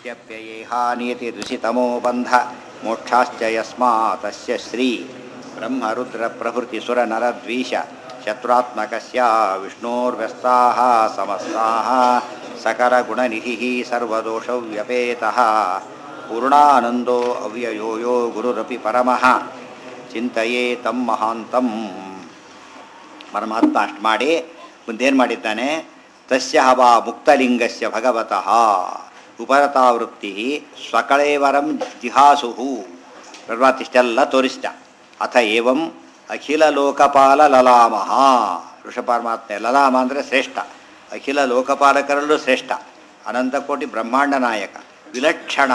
ಇತ್ಯಪ್ಯಯೇಹಾನಿಯತಿ ದುಷಿತಮೋ ಬಂಧ ಮೋಕ್ಷಾಶ್ಚ ಯಸ್ಮಾತಸ್ಯ ಶ್ರೀ ಬ್ರಹ್ಮರುದ್ರ ಪ್ರಭೃತಿ ಸುರನರದ್ವೀಷ ಶತ್ರುತ್ಮಕಸ್ಯ ವಿಷ್ಣೋರ್ವ್ಯಸ್ತಾಃ ಸಮಸ್ತಾಃ ಸಕಲಗುಣನಿಧಿಃ ಸರ್ವದೋಷವ್ಯಪೇತಃ ಪೂರ್ಣಾನಂದೋ ಅವ್ಯಯೋ ಯೋ ಗುರುರಪಿ ಪರಮಃ ಚಿಂತೆಯೇ ತಂ ಮಹಾಂತಂ ಪರಮಾತ್ಮ ಅಷ್ಟು ಮಾಡಿ ಮುಂದೇನು ಮಾಡಿದ್ದಾನೆ ತಸ್ಯ ಹವ ಮುಕ್ತಲಿಂಗಸ್ಯ ಭಗವತಃ ಉಪರತಾವೃತ್ತಿ ಸ್ವಕಳೇವರಂ ಜಿಹಾಸು ಪರಮಾತ್ಮ ಇಷ್ಟೆಲ್ಲ ತೋರಿಸಿದ ಅಥ ಏವಂ ಅಖಿಲ ಲೋಕಪಾಲ ಲಲಾಮಹ ಋಷಪರಮಾತ್ಮ ಲಲಾಮ ಅಂದರೆ ಶ್ರೇಷ್ಠ ಅಖಿಲ ಲೋಕಪಾಲಕರಲ್ಲೂ ಶ್ರೇಷ್ಠ ಅನಂತಕೋಟಿ ಬ್ರಹ್ಮಾಂಡ ನಾಯಕ ವಿಲಕ್ಷಣ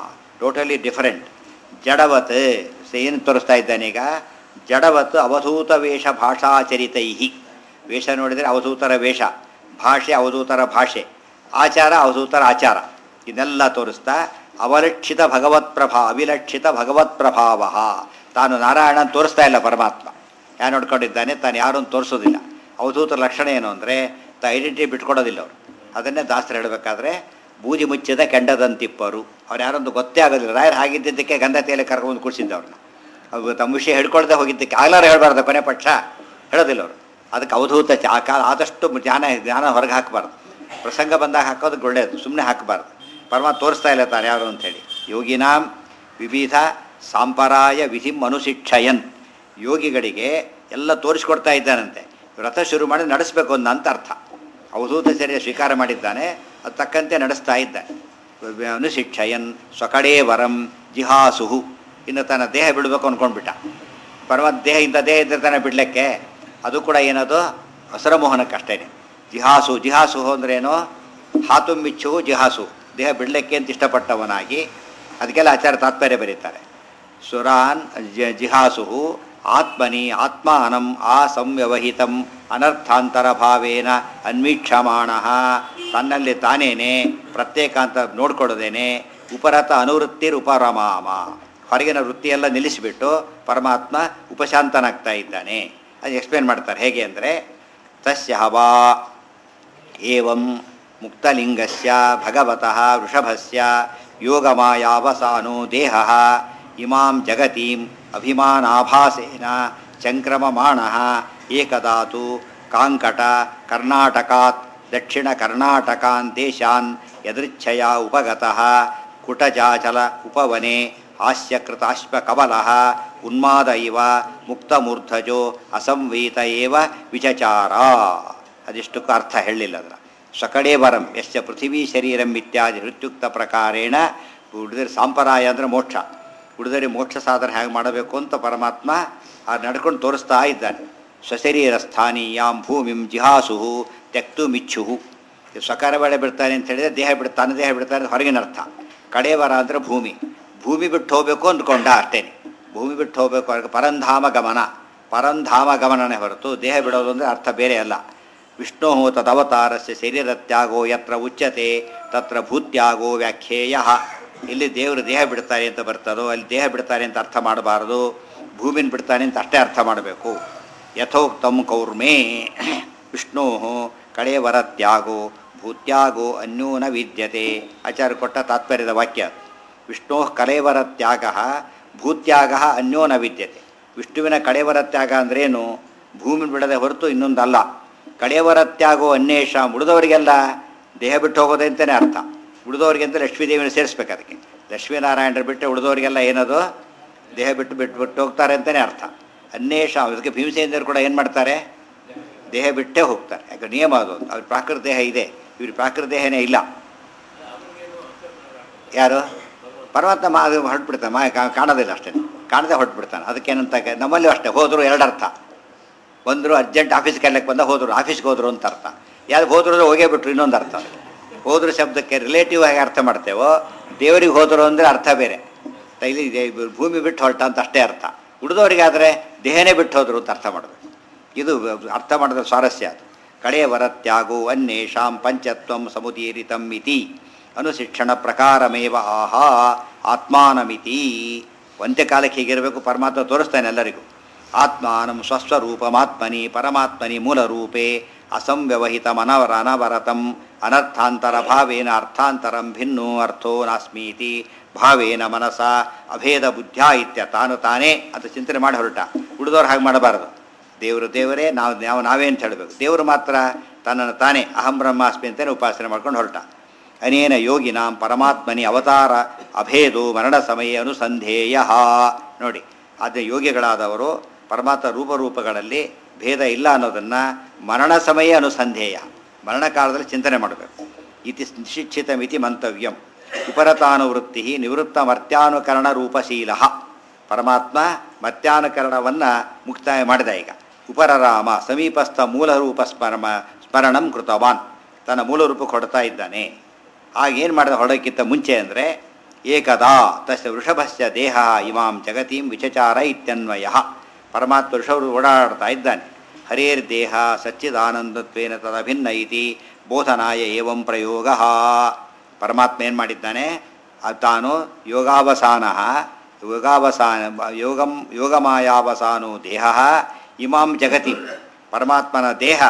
ಟೋಟಲಿ ಡಿಫರೆಂಟ್ ಜಡವತ್ ಏನು ತೋರಿಸ್ತಾ ಇದ್ದಾನೆ ಈಗ ಜಡವತ್ ಅವಧೂತ ವೇಷ ಭಾಷಾಚರಿತೈ ವೇಷ ನೋಡಿದರೆ ಅವಧೂತರ ವೇಷ ಭಾಷೆ ಅವಧೂತರ ಭಾಷೆ ಆಚಾರ ಅವಧೂತರ ಆಚಾರ ಇದನ್ನೆಲ್ಲ ತೋರಿಸ್ತಾ ಅವಲಕ್ಷಿತ ಭಗವತ್ ಪ್ರಭಾ ಅವಿಲಕ್ಷಿತ ಭಗವತ್ ಪ್ರಭಾವ ತಾನು ನಾರಾಯಣನ್ ತೋರಿಸ್ತಾ ಇಲ್ಲ ಪರಮಾತ್ಮ ಯಾರು ನೋಡ್ಕೊಂಡಿದ್ದಾನೆ ತಾನು ಯಾರನ್ನು ತೋರಿಸೋದಿಲ್ಲ ಅವಧೂತರ ಲಕ್ಷಣ ಏನು ಅಂದರೆ ತ ಐಡೆಂಟಿಟಿ ಬಿಟ್ಕೊಡೋದಿಲ್ಲ ಅವರು ಅದನ್ನೇ ದಾಸರು ಹೇಳಬೇಕಾದ್ರೆ ಬೂದಿ ಮುಚ್ಚಿದ ಕೆಂಡದಂತಿಪ್ಪರು ಅವ್ರು ಯಾರೊಂದು ಗೊತ್ತೇ ಆಗೋದಿಲ್ಲ ರಾಯರು ಹಾಗಿದ್ದಕ್ಕೆ ಗಂಧತೆಯಲ್ಲಿ ಕರ್ಕೊಂಡು ಕೂಡಿಸಿದ್ದ ಅವ್ರನ್ನ ಅವ್ರು ತಮ್ಮ ವಿಷಯ ಹಿಡ್ಕೊಳ್ದೆ ಹೋಗಿದ್ದಕ್ಕೆ ಆಗ್ಲಾರ ಹೇಳಬಾರ್ದು ಕೊನೆ ಪಕ್ಷ ಹೇಳೋದಿಲ್ಲ ಅವರು ಅದಕ್ಕೆ ಅವಧೂತ ಚ- ಆ ಕಾಲ ಆದಷ್ಟು ಜ್ಞಾನ ಜ್ಞಾನ ಹೊರಗೆ ಹಾಕಬಾರ್ದು ಪ್ರಸಂಗ ಬಂದಾಗ ಹಾಕೋದಕ್ಕೆ ಒಳ್ಳೆಯದು ಸುಮ್ಮನೆ ಹಾಕಬಾರ್ದು ಪರಮಾತ್ಮ ತೋರಿಸ್ತಾ ಇಲ್ಲ ತಾನು ಯಾರು ಅಂಥೇಳಿ ಯೋಗಿನಾಂ ವಿವಿಧ ಸಾಂಪರಾಯ ವಿಧಿ ಅನುಶಿಕ್ಷಯನ್ ಯೋಗಿಗಳಿಗೆ ಎಲ್ಲ ತೋರಿಸ್ಕೊಡ್ತಾ ಇದ್ದಾನಂತೆ ವ್ರತ ಶುರು ಮಾಡಿ ನಡೆಸಬೇಕು ಅಂತ ಅರ್ಥ ಅವಧೂತ ಚರ್ಯ ಸ್ವೀಕಾರ ಮಾಡಿದ್ದಾನೆ ಅದು ತಕ್ಕಂತೆ ನಡೆಸ್ತಾ ಇದ್ದಾನೆ ಅನುಶಿಕ್ಷಯನ್ ಸ್ವಕಡೇ ವರಂ ಜಿಹಾಸುಹು ಇನ್ನು ತನ್ನ ದೇಹ ಬಿಡಬೇಕು ಅಂದ್ಕೊಂಡ್ಬಿಟ್ಟ ಪರಮಾತ್ಮ ದೇಹ ಇಂಥ ದೇಹ ಇದ್ದರೆ ತಾನೇ ಬಿಡಲಿಕ್ಕೆ ಅದು ಕೂಡ ಏನದು ಅಸರಮೋಹನಕ್ಕಷ್ಟೇ ಜಿಹಾಸು ಜಿಹಾಸು ಅಂದ್ರೇನು ಹಾತುಂಬಿಚ್ಚು ಜಿಹಾಸು ದೇಹ ಬಿಡಲಿಕ್ಕೆ ಅಂತ ಇಷ್ಟಪಟ್ಟವನಾಗಿ ಅದಕ್ಕೆಲ್ಲ ಆಚಾರ ತಾತ್ಪರ್ಯ ಬರೀತಾರೆ ಸುರಾನ್ ಜ ಜಿಹಾಸು ಆತ್ಮನಿ ಆತ್ಮಾನಂ ಆ ಸಂವ್ಯವಹಿತಂ ಅನರ್ಥಾಂತರ ಭಾವೇನ ಅನ್ವೀಕ್ಷಮಾಣ ತನ್ನಲ್ಲಿ ತಾನೇನೆ ಪ್ರತ್ಯೇಕ ಅಂತ ನೋಡ್ಕೊಡೋದೇನೆ ಉಪರತ ಅನುವೃತ್ತಿರ್ ಉಪರಮಾಮ ಹೊರಗಿನ ವೃತ್ತಿಯೆಲ್ಲ ನಿಲ್ಲಿಸಿಬಿಟ್ಟು ಪರಮಾತ್ಮ ಉಪಶಾಂತನಾಗ್ತಾ ಇದ್ದಾನೆ ಅದು ಎಕ್ಸ್ಪ್ಲೇನ್ ಮಾಡ್ತಾರೆ ಹೇಗೆ ಅಂದರೆ ತಸ್ಯ ಹವಾ ಏವಂ ಮುಕ್ತಲಿಂಗಸ್ಯ ಭಗವತಃ ವೃಷಭಸ್ಯ ಯೋಗಮಾಯಾವಸಾನೋ ದೇಹ ಇಮಾಂ ಜಗತೀಂ ಅಭಿಮಾನಾಭಾಸೇನ ಚಂಕ್ರಮಮಾಣ ಏಕದಾತು ಕಾಂಕಟ ಕರ್ನಾಟಕಾತ್ ದಕ್ಷಿಣ ಕರ್ನಾಟಕಾನ್ ದೇಶಾನ್ ಯದೃಚ್ಛಯ ಉಪಗತಃ ಕುಟಜಾಚಲ ಉಪವನೆ ಹಾಸ್ಯಕೃತಾಶ್ವಕಬಲ ಉನ್ಮಾದ ಇವ ಮುಕ್ತಮೂರ್ಧಜೋ ಅಸಂವೀತ ಏವ ವಿಚಚಾರ ಅದಿಷ್ಟಕ್ಕೂ ಅರ್ಥ ಹೇಳಿಲ್ಲ ಅದರ ಸಕಡೇ ವರಂ ಯಶ್ಚ ಪೃಥಿವೀ ಶರೀರಂ ಇತ್ಯಾದಿ ಹೃತ್ಯುಕ್ತ ಪ್ರಕಾರೇಣ ಉಳಿದರೆ ಸಾಂಪ್ರದಾಯ ಅಂದರೆ ಮೋಕ್ಷ ಉಳಿದರೆ ಮೋಕ್ಷ ಸಾಧನೆ ಹೇಗೆ ಮಾಡಬೇಕು ಅಂತ ಪರಮಾತ್ಮ ಆ ನಡ್ಕೊಂಡು ತೋರಿಸ್ತಾ ಇದ್ದಾನೆ ಸ್ವಶರೀರ ಸ್ಥಾನೀಯಾಂ ಭೂಮಿಂ ಜಿಹಾಸು ತೆಕ್ತು ಮಿಚ್ಚುಹು ಸ್ವಕಾರ ಬೆಳೆ ಬಿಡ್ತಾನೆ ಅಂತ ಹೇಳಿದರೆ ದೇಹ ಬಿಡ್ ತನ್ನ ದೇಹ ಬಿಡ್ತಾನೆ ಹೊರಗಿನ ಅರ್ಥ ಕಡೇವರ ಅಂದರೆ ಭೂಮಿ ಭೂಮಿ ಬಿಟ್ಟು ಹೋಗಬೇಕು ಅಂದ್ಕೊಂಡ ಅಷ್ಟೇನೆ ಭೂಮಿ ಬಿಟ್ಟು ಹೋಗಬೇಕು ಅವ್ರಿಗೆ ಪರಂಧಾಮ ಗಮನ ಪರಂಧಾಮ ಗಮನನೇ ಹೊರತು ದೇಹ ಬಿಡೋದು ಅಂದರೆ ಅರ್ಥ ಬೇರೆ ಅಲ್ಲ ವಿಷ್ಣು ತದವತಾರಸ್ಯ ಶರೀರತ್ಯಾಗೋ ಯತ್ರ ಉಚ್ಯತೆ ತತ್ರ ಭೂತ್ಯಾಗೋ ವ್ಯಾಖ್ಯೇಯ ಇಲ್ಲಿ ದೇವರು ದೇಹ ಬಿಡ್ತಾರೆ ಅಂತ ಬರ್ತದೋ ಅಲ್ಲಿ ದೇಹ ಬಿಡ್ತಾರೆ ಅಂತ ಅರ್ಥ ಮಾಡಬಾರದು ಭೂಮಿನ ಬಿಡ್ತಾನೆ ಅಂತ ಅಷ್ಟೇ ಅರ್ಥ ಮಾಡಬೇಕು ಯಥೋಕ್ತಂ ಕೌರ್ಮೇ ವಿಷ್ಣು ಕಳೇವರ ತ್ಯಾಗೋ ಭೂತ್ಯಾಗೋ ಅನ್ಯೂನ ವಿದ್ಯತೆ ಆಚಾರ್ಯ ಕೊಟ್ಟ ತಾತ್ಪರ್ಯದ ವಾಕ್ಯ ವಿಷ್ಣು ಕಳೇವರ ತ್ಯಾಗ ಭೂತ್ಯಾಗ ಅನ್ಯೋನ ವಿದ್ಯತೆ ವಿಷ್ಣುವಿನ ಕಳೇವರ ತ್ಯಾಗ ಅಂದ್ರೇನು ಭೂಮಿ ಬಿಡದೆ ಹೊರತು ಇನ್ನೊಂದಲ್ಲ ಕಳೆಯವರ ತ್ಯಾಗೋ ಅನ್ವೇಷ ಉಳಿದವರಿಗೆಲ್ಲ ದೇಹ ಬಿಟ್ಟು ಹೋಗೋದೇ ಅಂತಲೇ ಅರ್ಥ ಉಳಿದವರಿಗೆ ಅಂತ ಲಕ್ಷ್ಮೀದೇವಿನ ಸೇರಿಸ್ಬೇಕು ಅದಕ್ಕೆ ಲಕ್ಷ್ಮೀನಾರಾಯಣರು ಬಿಟ್ಟರೆ ಉಳಿದವರಿಗೆಲ್ಲ ಏನದು ದೇಹ ಬಿಟ್ಟು ಬಿಟ್ಟು ಬಿಟ್ಟು ಹೋಗ್ತಾರೆ ಅಂತಲೇ ಅರ್ಥ ಅನ್ವೇಷ ಅದಕ್ಕೆ ಭೀಮಸೇಂದ್ರ ಕೂಡ ಏನು ಮಾಡ್ತಾರೆ ದೇಹ ಬಿಟ್ಟೇ ಹೋಗ್ತಾರೆ ಯಾಕೆ ನಿಯಮ ಅದು ಅವ್ರ ಪ್ರಾಕೃತ ದೇಹ ಇದೆ ಇವ್ರ ಪ್ರಾಕೃತ ದೇಹನೇ ಇಲ್ಲ ಯಾರು ಪರಮಾತ್ಮ ಮಾ ಅದು ಹೊರಟ್ಬಿಡ್ತಾನೆ ಮಾ ಕಾ- ಕಾಣೋದಿಲ್ಲ ಅಷ್ಟೇ ಕಾಣದೆ ಹೊರಟ್ಬಿಡ್ತಾನೆ ಅದಕ್ಕೇನಂತ ಕ- ನಮ್ಮಲ್ಲೂ ಅಷ್ಟೇ ಹೋದರು ಎರಡರ್ಥ ಬಂದರು ಅರ್ಜೆಂಟ್ ಆಫೀಸ್ಗೆ ಕರ್ಲಕ್ಕೆ ಬಂದ ಹೋದರು ಆಫೀಸ್ಗೆ ಹೋದರು ಅಂತ ಅರ್ಥ ಯಾರು ಹೋದ್ರು ಅಂದ್ರೆ ಹೋಗೇ ಬಿಟ್ರು ಇನ್ನೊಂದು ಅರ್ಥ ಹೋದ್ರು ಶಬ್ದಕ್ಕೆ ರಿಲೇಟಿವ್ ಆಗಿ ಅರ್ಥ ಮಾಡ್ತೇವೋ ದೇವರಿಗೆ ಹೋದರು ಅಂದರೆ ಅರ್ಥ ಬೇರೆ ಇಲ್ಲಿ ದೇ- ಭೂಮಿ ಬಿಟ್ಟು ಹೊರಟ ಅಂತ ಅಷ್ಟೇ ಅರ್ಥ ಉಳಿದವರಿಗಾದರೆ ದೇಹನೇ ಬಿಟ್ಟು ಹೋದರು ಅಂತ ಅರ್ಥ ಮಾಡಬೇಕು ಇದು ಅರ್ಥ ಮಾಡಿದ ಸ್ವಾರಸ್ಯ ಅದು ಕಡೆಯ ವರತ್ಯಾಗೋ ಅನ್ಯೇಷಾಂ ಪಂಚತ್ವಂ ಸಮುದೀರಿತಂ ಇತಿ ಅನುಶಿಕ್ಷಣ ಪ್ರಕಾರಮೇವ ಆಹಾ ಆತ್ಮಾನಮಿತಿ ಅಂತ್ಯಕಾಲಕ್ಕೆ ಹೀಗಿರಬೇಕು ಪರಮಾತ್ಮ ತೋರಿಸ್ತಾನೆ ಎಲ್ಲರಿಗೂ ಆತ್ಮಾನಂ ಸ್ವಸ್ವರೂಪಮಾತ್ಮನಿ ಪರಮಾತ್ಮನಿ ಮೂಲರೂಪೇ ಅಸಂವ್ಯವಹಿತ ಮನವರ ಅನವರತಂ ಅನರ್ಥಾಂತರ ಭಾವೇನ ಅರ್ಥಾಂತರಂ ಭಿನ್ನೋ ಅರ್ಥೋ ನಾಸ್ಮೀತಿ ಭಾವೇನ ಮನಸ ಅಭೇದ ಬುದ್ಧ್ಯ ಇತ್ಯ ತಾನು ತಾನೇ ಅಂತ ಚಿಂತನೆ ಮಾಡಿ ಹೊರಟ ಉಳಿದವ್ರು ಹಾಗೆ ಮಾಡಬಾರದು ದೇವರು ದೇವರೇ ನಾವು ನಾವು ನಾವೇ ಅಂತ ಹೇಳಬೇಕು ದೇವರು ಮಾತ್ರ ತನ್ನನ್ನು ತಾನೇ ಅಹಂ ಬ್ರಹ್ಮಾಸ್ಮಿ ಅಂತಲೇ ಉಪಾಸನೆ ಮಾಡ್ಕೊಂಡು ಹೊರಟ ಅನೇನ ಯೋಗಿನಾಂ ಪರಮಾತ್ಮನಿ ಅವತಾರ ಅಭೇದು ಮರಣ ಸಮಯ ಅನುಸಂಧೇಯ ನೋಡಿ ಆದರೆ ಯೋಗಿಗಳಾದವರು ಪರಮಾತ್ಮ ರೂಪರೂಪಗಳಲ್ಲಿ ಭೇದ ಇಲ್ಲ ಅನ್ನೋದನ್ನು ಮರಣ ಸಮಯ ಅನುಸಂಧೇಯ ಮರಣ ಕಾಲದಲ್ಲಿ ಚಿಂತನೆ ಮಾಡಬೇಕು ಇತಿ ನಿಶಿಕ್ಷಿತ ಮಿತಿ ಮಂತವ್ಯಂ ಉಪರತಾನುವೃತ್ತಿ ನಿವೃತ್ತ ಮರ್ತ್ಯಾನುಕರಣ ರೂಪಶೀಲ ಪರಮಾತ್ಮ ಮರ್ತ್ಯಾನುಕರಣವನ್ನು ಮುಕ್ತಾಯ ಮಾಡಿದ ಈಗ ಉಪರರಾಮ ಸಮೀಪಸ್ಥ ಮೂಲರೂಪ ಸ್ಮರಮ ಸ್ಮರಣಂ ಕೃತವಾನ್ ತನ್ನ ಮೂಲರೂಪ ಕೊಡ್ತಾ ಇದ್ದಾನೆ ಆಗ ಏನು ಮಾಡಿದ ಹೊರಡಕ್ಕಿಂತ ಮುಂಚೆ ಅಂದರೆ ಏಕದಾ ತಸ್ಯ ವೃಷಭಸ್ಯ ದೇಹ ಇಮಾಂ ಜಗತೀಂ ವಿಚಚಾರ ಇತ್ಯನ್ವಯ ಪರಮಾತ್ಮ ವೃಷಭರು ಓಡಾಡ್ತಾ ಇದ್ದಾನೆ ಹರೇರ್ ದೇಹ ಸಚ್ಚಿದಾನಂದತ್ವೇನ ತದಭಿನ್ನ ಇತಿ ಬೋಧನಾಯ ಏವಂ ಪ್ರಯೋಗ ಪರಮಾತ್ಮ ಏನು ಮಾಡಿದ್ದಾನೆ ಅದು ತಾನು ಯೋಗಾವಸಾನ ಯೋಗಾವಸಾನ ಯೋಗಂ ಯೋಗಮಾಯಾವಸಾನೋ ದೇಹ ಇಮಾಂ ಜಗತಿ ಪರಮಾತ್ಮನ ದೇಹ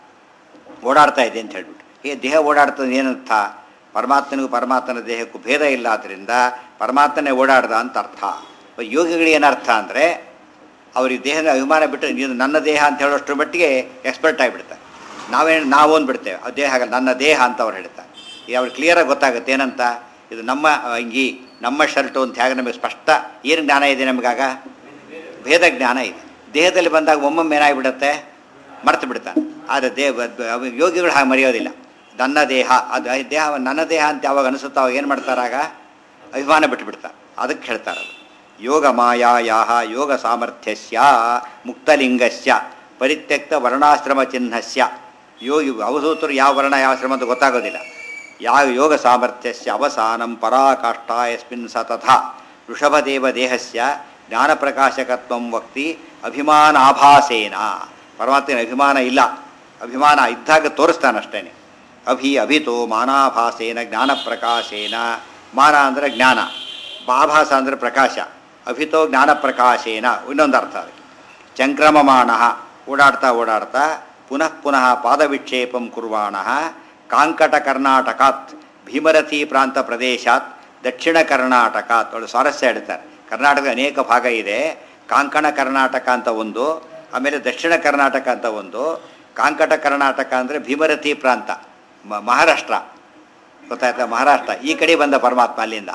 ಓಡಾಡ್ತಾ ಇದೆ ಅಂತ ಹೇಳ್ಬಿಟ್ಟು ಈ ದೇಹ ಓಡಾಡ್ತದೆ ಏನರ್ಥ ಪರಮಾತ್ಮನಿಗೂ ಪರಮಾತ್ಮನ ದೇಹಕ್ಕೂ ಭೇದ ಇಲ್ಲ ಆದ್ದರಿಂದ ಪರಮಾತ್ಮನೇ ಓಡಾಡ್ದ ಅಂತ ಅರ್ಥ ಯೋಗಿಗಳಿಗೆ ಏನರ್ಥ ಅಂದರೆ ಅವ್ರಿಗೆ ದೇಹದ ಅಭಿಮಾನ ಬಿಟ್ಟರೆ ಇದು ನನ್ನ ದೇಹ ಅಂತ ಹೇಳೋಷ್ಟ್ರ ಮಟ್ಟಿಗೆ ಎಕ್ಸ್ಪರ್ಟ್ ಆಗಿಬಿಡ್ತಾರೆ ನಾವೇನು ನಾವು ಅಂದ್ಬಿಡ್ತೇವೆ ಆ ದೇಹ ಆಗಲ್ಲ ನನ್ನ ದೇಹ ಅಂತ ಅವ್ರು ಹೇಳ್ತಾರೆ ಈಗ ಅವ್ರಿಗೆ ಕ್ಲಿಯರಾಗಿ ಗೊತ್ತಾಗುತ್ತೆ ಏನಂತ ಇದು ನಮ್ಮ ಅಂಗಿ ನಮ್ಮ ಶರ್ಟು ಅಂತ ಹೇಗೆ ನಮಗೆ ಸ್ಪಷ್ಟ ಏನು ಜ್ಞಾನ ಇದೆ ನಮಗಾಗ ಭೇದ ಜ್ಞಾನ ಇದೆ ದೇಹದಲ್ಲಿ ಬಂದಾಗ ಒಮ್ಮೊಮ್ಮೆ ಏನಾಗಿಬಿಡುತ್ತೆ ಮರ್ತು ಬಿಡ್ತಾನೆ ಆದರೆ ದೇಹ ಯೋಗಿಗಳು ಹಾಗೆ ಮರೆಯೋದಿಲ್ಲ ನನ್ನ ದೇಹ ಅದು ಆ ದೇಹ ನನ್ನ ದೇಹ ಅಂತ ಯಾವಾಗ ಅನಿಸುತ್ತೋ ಅವಾಗ ಏನು ಮಾಡ್ತಾರಾಗ ಅಭಿಮಾನ ಬಿಟ್ಟುಬಿಡ್ತಾರೆ ಅದಕ್ಕೆ ಹೇಳ್ತಾರೆ ಅದು ಯೋಗ ಮಾಯಾಯಾಹ ಯೋಗ ಸಾಮರ್ಥ್ಯಸ್ಯ ಮುಕ್ತಲಿಂಗಸ್ಯ ಪರಿತ್ಯಕ್ತ ವರ್ಣಾಶ್ರಮ ಚಿಹ್ನಸ್ಯ ಯೋಗಿ ಅವಧೂತರು ಯಾವ ವರ್ಣ ಯಾವ ಶ್ರಮ ಅಂತ ಗೊತ್ತಾಗೋದಿಲ್ಲ ಯಾವ ಯೋಗ ಸಾಮರ್ಥ್ಯಸ್ಯ ಅವಸಾನಂ ಪರಾಕಾಷ್ಠ ಯಸ್ಮಿನ್ ಸತತ ವೃಷಭದೇವ ದೇಹಸ್ಯ ಜ್ಞಾನಪ್ರಕಾಶಕತ್ವಂ ವಕ್ತಿ ಅಭಿಮಾನಾಭಾಸೇನ ಪರಮಾತ್ಮನ ಅಭಿಮಾನ ಇಲ್ಲ ಅಭಿಮಾನ ಇದ್ದಾಗ ತೋರಿಸ್ತಾನಷ್ಟೇ ಅಭಿ ಅಭಿತೋ ಮಾನಾಭಾಸೇನ ಜ್ಞಾನಪ್ರಕಾಶೇನ ಮಾನ ಅಂದರೆ ಜ್ಞಾನ ಆಭಾಸ ಅಂದರೆ ಪ್ರಕಾಶ ಅಭಿತೋ ಜ್ಞಾನಪ್ರಕಾಶೇನ ಇನ್ನೊಂದು ಅರ್ಥ ಅದಕ್ಕೆ ಚಂಕ್ರಮಮಾಣ ಓಡಾಡ್ತಾ ಓಡಾಡ್ತಾ ಪುನಃ ಪುನಃ ಪಾದವಿಕ್ಷೇಪಂ ಕುರ್ವಾಣ ಕಾಂಕಟ ಕರ್ನಾಟಕಾತ್ ಭೀಮರಥಿ ಪ್ರಾಂತ ಪ್ರದೇಶಾತ್ ದಕ್ಷಿಣ ಕರ್ನಾಟಕಾತ್ ಅವಳು ಸ್ವಾರಸ್ಯ ಹೇಳ್ತಾರೆ ಕರ್ನಾಟಕದ ಅನೇಕ ಭಾಗ ಇದೆ ಕಾಂಕಣ ಕರ್ನಾಟಕ ಅಂತ ಒಂದು ಆಮೇಲೆ ದಕ್ಷಿಣ ಕರ್ನಾಟಕ ಅಂತ ಒಂದು ಕಾಂಕಟ ಕರ್ನಾಟಕ ಅಂದರೆ ಭೀಮರಥಿ ಪ್ರಾಂತ ಮ- ಮಹಾರಾಷ್ಟ್ರ ಗೊತ್ತಾಯ್ತಾ ಮಹಾರಾಷ್ಟ್ರ ಈ ಕಡೆ ಬಂದ ಪರಮಾತ್ಮ ಅಲ್ಲಿಂದ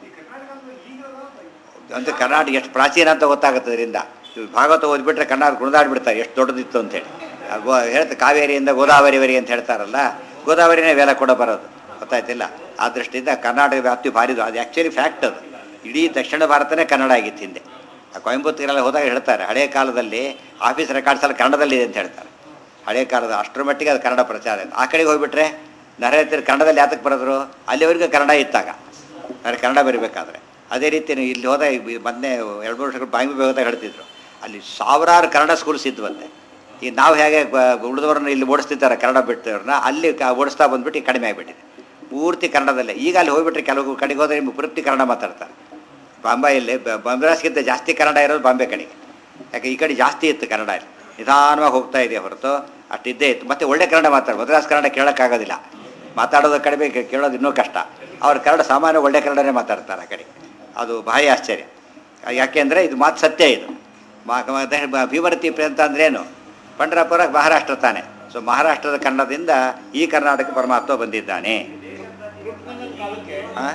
ಅಂತ ಕರ್ನಾಟಕ ಎಷ್ಟು ಪ್ರಾಚೀನ ಅಂತ ಗೊತ್ತಾಗುತ್ತೆ ಇದರಿಂದ ಇವು ಭಾಗವತ ಓದ್ಬಿಟ್ರೆ ಕನ್ನಡ ಕುಣಿದಾಡ್ಬಿಡ್ತಾರೆ ಎಷ್ಟು ದೊಡ್ಡದಿತ್ತು ಅಂತೇಳಿ ಆ ಗೋ ಹೇಳ್ತಾ ಕಾವೇರಿಯಿಂದ ಗೋದಾವರಿವರೆಗೆ ಅಂತ ಹೇಳ್ತಾರಲ್ಲ ಗೋದಾವರಿನೇ ವೇಲ ಕೂಡ ಬರೋದು ಗೊತ್ತಾಯ್ತಿಲ್ಲ ಆ ದೃಷ್ಟಿಯಿಂದ ಕರ್ನಾಟಕ ವ್ಯಾಪ್ತಿ ಭಾರಿ ಅದು ಆ್ಯಕ್ಚುಲಿ ಫ್ಯಾಕ್ಟ್ ಅದು ಇಡೀ ದಕ್ಷಿಣ ಭಾರತನೇ ಕನ್ನಡ ಆಗಿತ್ತು ಹಿಂದೆ ಆ ಕೊಯಂಬತ್ತೂರೆಲ್ಲ ಹೋದಾಗ ಹೇಳ್ತಾರೆ ಹಳೆಯ ಕಾಲದಲ್ಲಿ ಆಫೀಸ್ ರೆಕಾರ್ಡ್ಸ್ ಎಲ್ಲ ಕನ್ನಡದಲ್ಲಿದೆ ಅಂತ ಹೇಳ್ತಾರೆ ಹಳೆಯ ಕಾಲದ ಅಷ್ಟರ ಮಟ್ಟಿಗೆ ಅದು ಕನ್ನಡ ಪ್ರಚಾರ ಇದೆ ಆ ಕಡೆಗೆ ಹೋಗ್ಬಿಟ್ರೆ ನರೇಂದ್ರ ಕನ್ನಡದಲ್ಲಿ ಯಾತಕ್ಕೆ ಬರೋದ್ರು ಅಲ್ಲಿವರೆಗೂ ಕನ್ನಡ ಇತ್ತಾಗ ಆದರೆ ಕನ್ನಡ ಬರೀಬೇಕಾದ್ರೆ ಅದೇ ರೀತಿ ನೀವು ಇಲ್ಲಿ ಹೋದ ಮೊನ್ನೆ ಎರಡು ಮೂರು ವರ್ಷಗಳು ಬಾಂಬೆ ಹೋದಾಗ ಹೇಳ್ತಿದ್ರು ಅಲ್ಲಿ ಸಾವಿರಾರು ಕನ್ನಡ ಸ್ಕೂಲ್ಸ್ ಇದ್ವಂತೆ ಈಗ ನಾವು ಹೇಗೆ ಉಳಿದವ್ರನ್ನ ಇಲ್ಲಿ ಓಡಿಸ್ತಿದ್ದಾರೆ ಕನ್ನಡ ಬಿಟ್ಟವ್ರನ್ನ ಅಲ್ಲಿ ಕ ಓಡಿಸ್ತಾ ಬಂದ್ಬಿಟ್ಟು ಈಗ ಕಡಿಮೆ ಆಗಿಬಿಟ್ಟಿದೆ ಪೂರ್ತಿ ಕನ್ನಡದಲ್ಲೇ ಈಗ ಅಲ್ಲಿ ಹೋಗ್ಬಿಟ್ರೆ ಕೆಲವು ಕಡೆಗೆ ಹೋದರೆ ನಿಮ್ಗೆ ಪೂರ್ತಿ ಕನ್ನಡ ಮಾತಾಡ್ತಾರೆ ಬಾಂಬೆಯಲ್ಲಿ ಬಂಬರಾಸ್ಗಿಂತ ಜಾಸ್ತಿ ಕನ್ನಡ ಇರೋದು ಬಾಂಬೆ ಕಡೆಗೆ ಯಾಕೆ ಈ ಕಡೆ ಜಾಸ್ತಿ ಇತ್ತು ಕನ್ನಡ ಇಲ್ಲಿ ನಿಧಾನವಾಗಿ ಹೋಗ್ತಾ ಇದೆ ಹೊರತು ಅಷ್ಟಿದ್ದೇ ಇತ್ತು ಮತ್ತು ಒಳ್ಳೆ ಕನ್ನಡ ಮಾತಾಡೋದು ಮದ್ರಾಸ್ ಕನ್ನಡ ಕೇಳೋಕ್ಕಾಗೋದಿಲ್ಲ ಮಾತಾಡೋದು ಕಡಿಮೆ ಕೇ- ಕೇಳೋದು ಇನ್ನೂ ಕಷ್ಟ ಅವ್ರ ಕನ್ನಡ ಸಾಮಾನ್ಯ ಒಳ್ಳೆ ಕನ್ನಡನೇ ಮಾತಾಡ್ತಾರೆ ಆ ಕಡೆ ಅದು ಭಾರಿ ಆಶ್ಚರ್ಯ ಯಾಕೆಂದರೆ ಇದು ಮಾತು ಸತ್ಯ ಇದು ಮಾ- ಮತ್ತೆ ಬ- ಭೀಮರತಿ ಅಂತ ಅಂದ್ರೇನು ಪಂಡ್ರಾಪುರ ಮಹಾರಾಷ್ಟ್ರ ತಾನೆ ಸೊ ಮಹಾರಾಷ್ಟ್ರದ ಕನ್ನಡದಿಂದ ಈ ಕರ್ನಾಟಕ ಪರಮಾತ್ಮ ಬಂದಿದ್ದಾನೆ ಆ?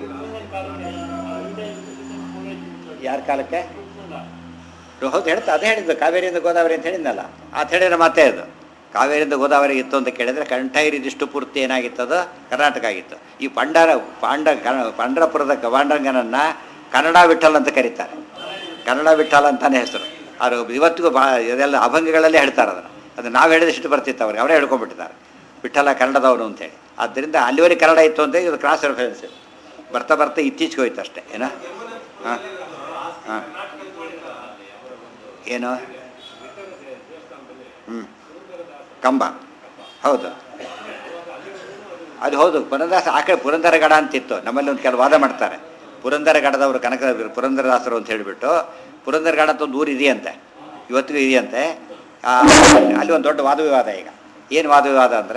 ಯಾರ ಕಾಲಕ್ಕೆ ಹೌದು ಹೇಳ್ತಾ ಅದೇ ಹೇಳಿದ್ದು ಕಾವೇರಿಯಿಂದ ಗೋದಾವರಿ ಅಂತ ಹೇಳಿದ್ನಲ್ಲ ಅದು ಹೇಳಿದ್ರೆ ಮತ್ತೆ ಅದು ಕಾವೇರಿಯಿಂದ ಗೋದಾವರಿ ಇತ್ತು ಅಂತ ಕೇಳಿದ್ರೆ ಕಂಠೈರಿ ಇದಿಷ್ಟು ಪೂರ್ತಿ ಏನಾಗಿತ್ತದು ಕರ್ನಾಟಕ ಆಗಿತ್ತು ಈ ಪಂಡರ ಪಾಂಡ ಕ- ಪಂಡ್ರಪುರದ ಪಾಂಡರಂಗನನ್ನು ಕನ್ನಡ ವಿಠಲ್ ಅಂತ ಕರೀತಾರೆ ಕನ್ನಡ ವಿಠಲ್ ಅಂತಾನೆ ಹೆಸರು ಅವರು ಇವತ್ತಿಗೂ ಬಾ ಇದೆಲ್ಲ ಅಭಂಗಗಳಲ್ಲೇ ಹೇಳ್ತಾರೆ ಅದನ್ನು ಅದು ನಾವು ಹೇಳಿದಷ್ಟು ಬರ್ತಿತ್ತು ಅವ್ರಿಗೆ ಅವರೇ ಹೇಳ್ಕೊಂಡ್ಬಿಟ್ಟಿದ್ದಾರೆ ವಿಠಲ ಕನ್ನಡದವನು ಅಂತೇಳಿ ಆದ್ದರಿಂದ ಅಲ್ಲಿವರೆಗೆ ಕನ್ನಡ ಇತ್ತು ಅಂತ ಇದು ಕ್ರಾಸ್ ರೆಫರೆನ್ಸ್ ಇದು ಬರ್ತಾ ಬರ್ತಾ ಇತ್ತೀಚೆಗೆ ಹೋಯ್ತು ಅಷ್ಟೇ ಏನೋ ಹಾಂ ಹಾಂ ಏನು ಹ್ಞೂ ಕಂಬ ಹೌದು ಅದು ಹೌದು ಪುರಂದರದಾಸ ಆ ಕಡೆ ಪುರಂದರಗಡ ಅಂತಿತ್ತು ನಮ್ಮಲ್ಲಿ ಒಂದು ಕೆಲವು ವಾದ ಮಾಡ್ತಾರೆ ಪುರಂದರಗಡದವರು ಕನಕ ಪುರಂದರದಾಸರು ಅಂತ ಹೇಳಿಬಿಟ್ಟು ಪುರಂದರಗಡ ಅಂತ ಒಂದು ಊರು ಇದೆಯಂತೆ ಇವತ್ತಿಗೂ ಇದೆಯಂತೆ ಆ, ಅಲ್ಲಿ ಒಂದು ದೊಡ್ಡ ವಾದ ವಿವಾದ ಈಗ ಏನು ವಾದ ವಿವಾದ ಅಂದರೆ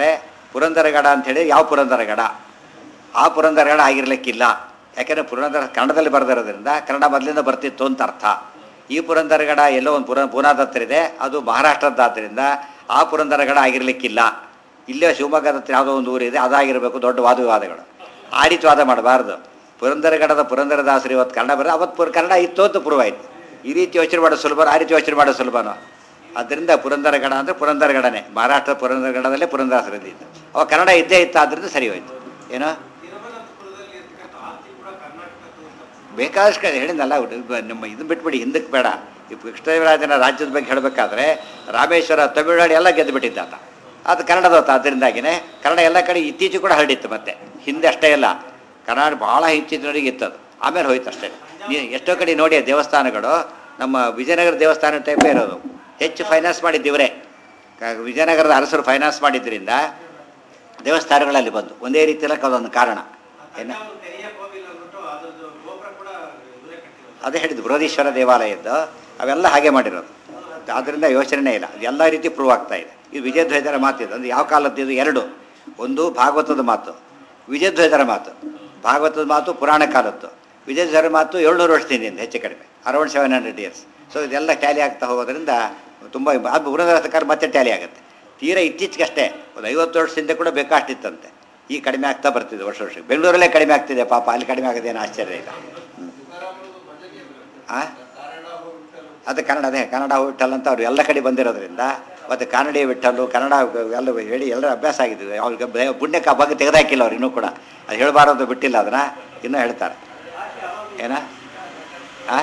ಪುರಂದರಗಡ ಅಂಥೇಳಿ ಯಾವ ಪುರಂದರಗಡ ಆ ಪುರಂದರಗಡ ಆಗಿರ್ಲಿಕ್ಕಿಲ್ಲ ಯಾಕೆಂದರೆ ಪುರಂದರ ಕನ್ನಡದಲ್ಲಿ ಬರೆದಿರೋದ್ರಿಂದ ಕನ್ನಡ ಮೊದಲಿಂದ ಬರ್ತಿತ್ತು ಅಂತ ಅರ್ಥ ಈ ಪುರಂದರಗಡ ಎಲ್ಲೋ ಒಂದು ಪುರ ಪೂನಾದ ಹತ್ರ ಇದೆ ಅದು ಮಹಾರಾಷ್ಟ್ರದ್ದಾದ್ದರಿಂದ ಆ ಪುರಂದರಗಡ ಆಗಿರ್ಲಿಕ್ಕಿಲ್ಲ ಇಲ್ಲೇ ಶಿವಮೊಗ್ಗದ ಹತ್ರ ಯಾವುದೋ ಒಂದು ಊರಿದೆ ಅದಾಗಿರಬೇಕು ದೊಡ್ಡ ವಾದವಿವಾದಗಳು ಆ ರೀತಿ ವಾದ ಮಾಡಬಾರ್ದು ಪುರಂದರಗಡದ ಪುರಂದರದಾಸರು ಇವತ್ತು ಕನ್ನಡ ಬರ ಅವತ್ತು ಪುರ ಕನ್ನಡ ಇತ್ತು ಅಂತ ಪ್ರೂವ್ ಆಯ್ತು ಈ ರೀತಿ ಯೋಚನೆ ಮಾಡೋದು ಸುಲಭ ಆ ರೀತಿ ಯೋಚನೆ ಮಾಡೋದು ಸುಲಭನೋ ಅದರಿಂದ ಪುರಂದರಗಡ ಅಂದರೆ ಪುರಂದರಗಡನೆ ಮಹಾರಾಷ್ಟ್ರ ಪುರಂದರಗಡದಲ್ಲೇ ಪುರಂದರಾಸರದ್ದು ಅವಾಗ ಕನ್ನಡ ಇದ್ದೇ ಇತ್ತು ಆದ್ದರಿಂದ ಸರಿ ಹೋಯ್ತು ಏನೋ ತಿರುವನಂತಪುರದಲ್ಲಿ ಇರ್ತಕ್ಕಂಥ ಆಸ್ತಿ ಕೂಡ ಕರ್ನಾಟಕದ್ದು ಅಂತ ಬೇಕಾದಷ್ಟು ಕಡೆ ಹೇಳಿದ್ನಲ್ಲ ಇದು ಬ- ನಮ್ಮ ಇದನ್ನ ಬಿಟ್ಬಿಡಿ ಹಿಂದಕ್ಕೆ ಬೇಡ ಈ ಕೃಷ್ಣದೇವರಾಜನ ರಾಜ್ಯದ ಬಗ್ಗೆ ಹೇಳಬೇಕಾದ್ರೆ ರಾಮೇಶ್ವರ ತಮಿಳುನಾಡು ಎಲ್ಲ ಗೆದ್ದು ಬಿಟ್ಟಿದ್ದ ಆತ ಅದು ಕನ್ನಡದವತ್ತು ಅದರಿಂದಾಗಿನೇ ಕನ್ನಡ ಎಲ್ಲ ಕಡೆ ಇತ್ತೀಚೆಗೆ ಕೂಡ ಹರಡಿತ್ತು ಮತ್ತೆ ಹಿಂದೆ ಅಷ್ಟೇ ಇಲ್ಲ ಕನ್ನಡ ಭಾಳ ಇತ್ತೀಚಿನವರೆಗೆ ಇತ್ತದು ಆಮೇಲೆ ಹೋಯ್ತು ಅಷ್ಟೇ ನೀವು ಎಷ್ಟೋ ಕಡೆ ನೋಡಿ ಆ ದೇವಸ್ಥಾನಗಳು ನಮ್ಮ ವಿಜಯನಗರ ದೇವಸ್ಥಾನ ಟೈಪೇ ಇರೋದು ಹೆಚ್ಚು ಫೈನಾನ್ಸ್ ಮಾಡಿದ್ದಿವರೇ ವಿಜಯನಗರದ ಅರಸರು ಫೈನಾನ್ಸ್ ಮಾಡಿದ್ದರಿಂದ ದೇವಸ್ಥಾನಗಳಲ್ಲಿ ಬಂದು ಒಂದೇ ರೀತಿಯಲ್ಲಿ ಅದೊಂದು ಕಾರಣ ಏನು ತಂಜಾವೂರು ತೆರೆಯ ಕೋವಿಲ್ ಅಂದ್ಬಿಟ್ಟು ಅದ್ರದ್ದು ಗೋಪುರ ಕೂಡ ಇವರೇ ಕಟ್ಟಿರೋದು ಅದೇ ಹೇಳಿದ್ದು ಬೃಹದೀಶ್ವರ ದೇವಾಲಯದ್ದು ಅವೆಲ್ಲ ಹಾಗೆ ಮಾಡಿರೋದು ಆದ್ದರಿಂದ ಯೋಚನೆ ಇಲ್ಲ ಎಲ್ಲ ರೀತಿ ಪ್ರೂವ್ ಆಗ್ತಾ ಇದೆ ಇದು ವಿಜಯಧ್ವಜರ ಮಾತಿದೆ ಅಂದರೆ ಯಾವ ಕಾಲದ್ದು ಇದು ಎರಡು ಒಂದು ಭಾಗವತದ ಮಾತು ವಿಜಯಧ್ವಜರ ಮಾತು ಭಾಗವತದ ಮಾತು ಪುರಾಣ ಕಾಲದ್ದು ವಿಜಯಧ್ವಜರ ಮಾತು ಏಳ್ನೂರು ವರ್ಷದಿಂದ ಹೆಚ್ಚು ಕಡಿಮೆ around seven hundred years so ಇದೆಲ್ಲ ಟ್ಯಾಲಿ ಆಗ್ತಾ ಹೋಗೋದ್ರಿಂದ ತುಂಬ ಅದು ಪುರಂದರ ಮತ್ತೆ ಟ್ಯಾಲಿ ಆಗುತ್ತೆ ತೀರಾ ಇತ್ತೀಚೆಗಷ್ಟೇ ಒಂದು ಐವತ್ತು ವರ್ಷದಿಂದ ಕೂಡ ಬೇಕಾಷ್ಟಿತ್ತಂತೆ ಈ ಕಡಿಮೆ ಆಗ್ತಾ ಬರ್ತಿದೆ ವರ್ಷ ವರ್ಷ ಬೆಂಗಳೂರಲ್ಲೇ ಕಡಿಮೆ ಆಗ್ತಿದೆ ಪಾಪ ಅಲ್ಲಿ ಕಡಿಮೆ ಆಗೋದೇನು ಆಶ್ಚರ್ಯ ಇಲ್ಲ ಹ್ಮ್. ಆ ಅದು ಕನ್ನಡ ಅದೇ ಕನ್ನಡ ವಿಠಲ್ ಅಂತ ಅವ್ರು ಎಲ್ಲ ಕಡೆ ಬಂದಿರೋದ್ರಿಂದ ಮತ್ತು ಕನ್ನಡಿ ವಿಠಲ್ಲು ಕನ್ನಡ ಎಲ್ಲ ಹೇಳಿ ಎಲ್ಲರ ಅಭ್ಯಾಸ ಆಗಿದ್ವಿ ಅವ್ರಿಗೆ ಬ- ಪುಣ್ಯಕ್ಕೆ ಆ ಬಗ್ಗೆ ತೆಗೆದಾಕಿಲ್ಲ ಅವ್ರು ಇನ್ನೂ ಕೂಡ ಅದು ಹೇಳಬಾರದು ಬಿಟ್ಟಿಲ್ಲ ಅದನ್ನು ಇನ್ನೂ ಹೇಳ್ತಾರೆ ಏನ ಆ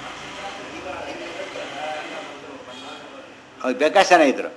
ಅವ್ರು ಬೇಕಾಷ್ಟು ಜನ ಇದ್ರು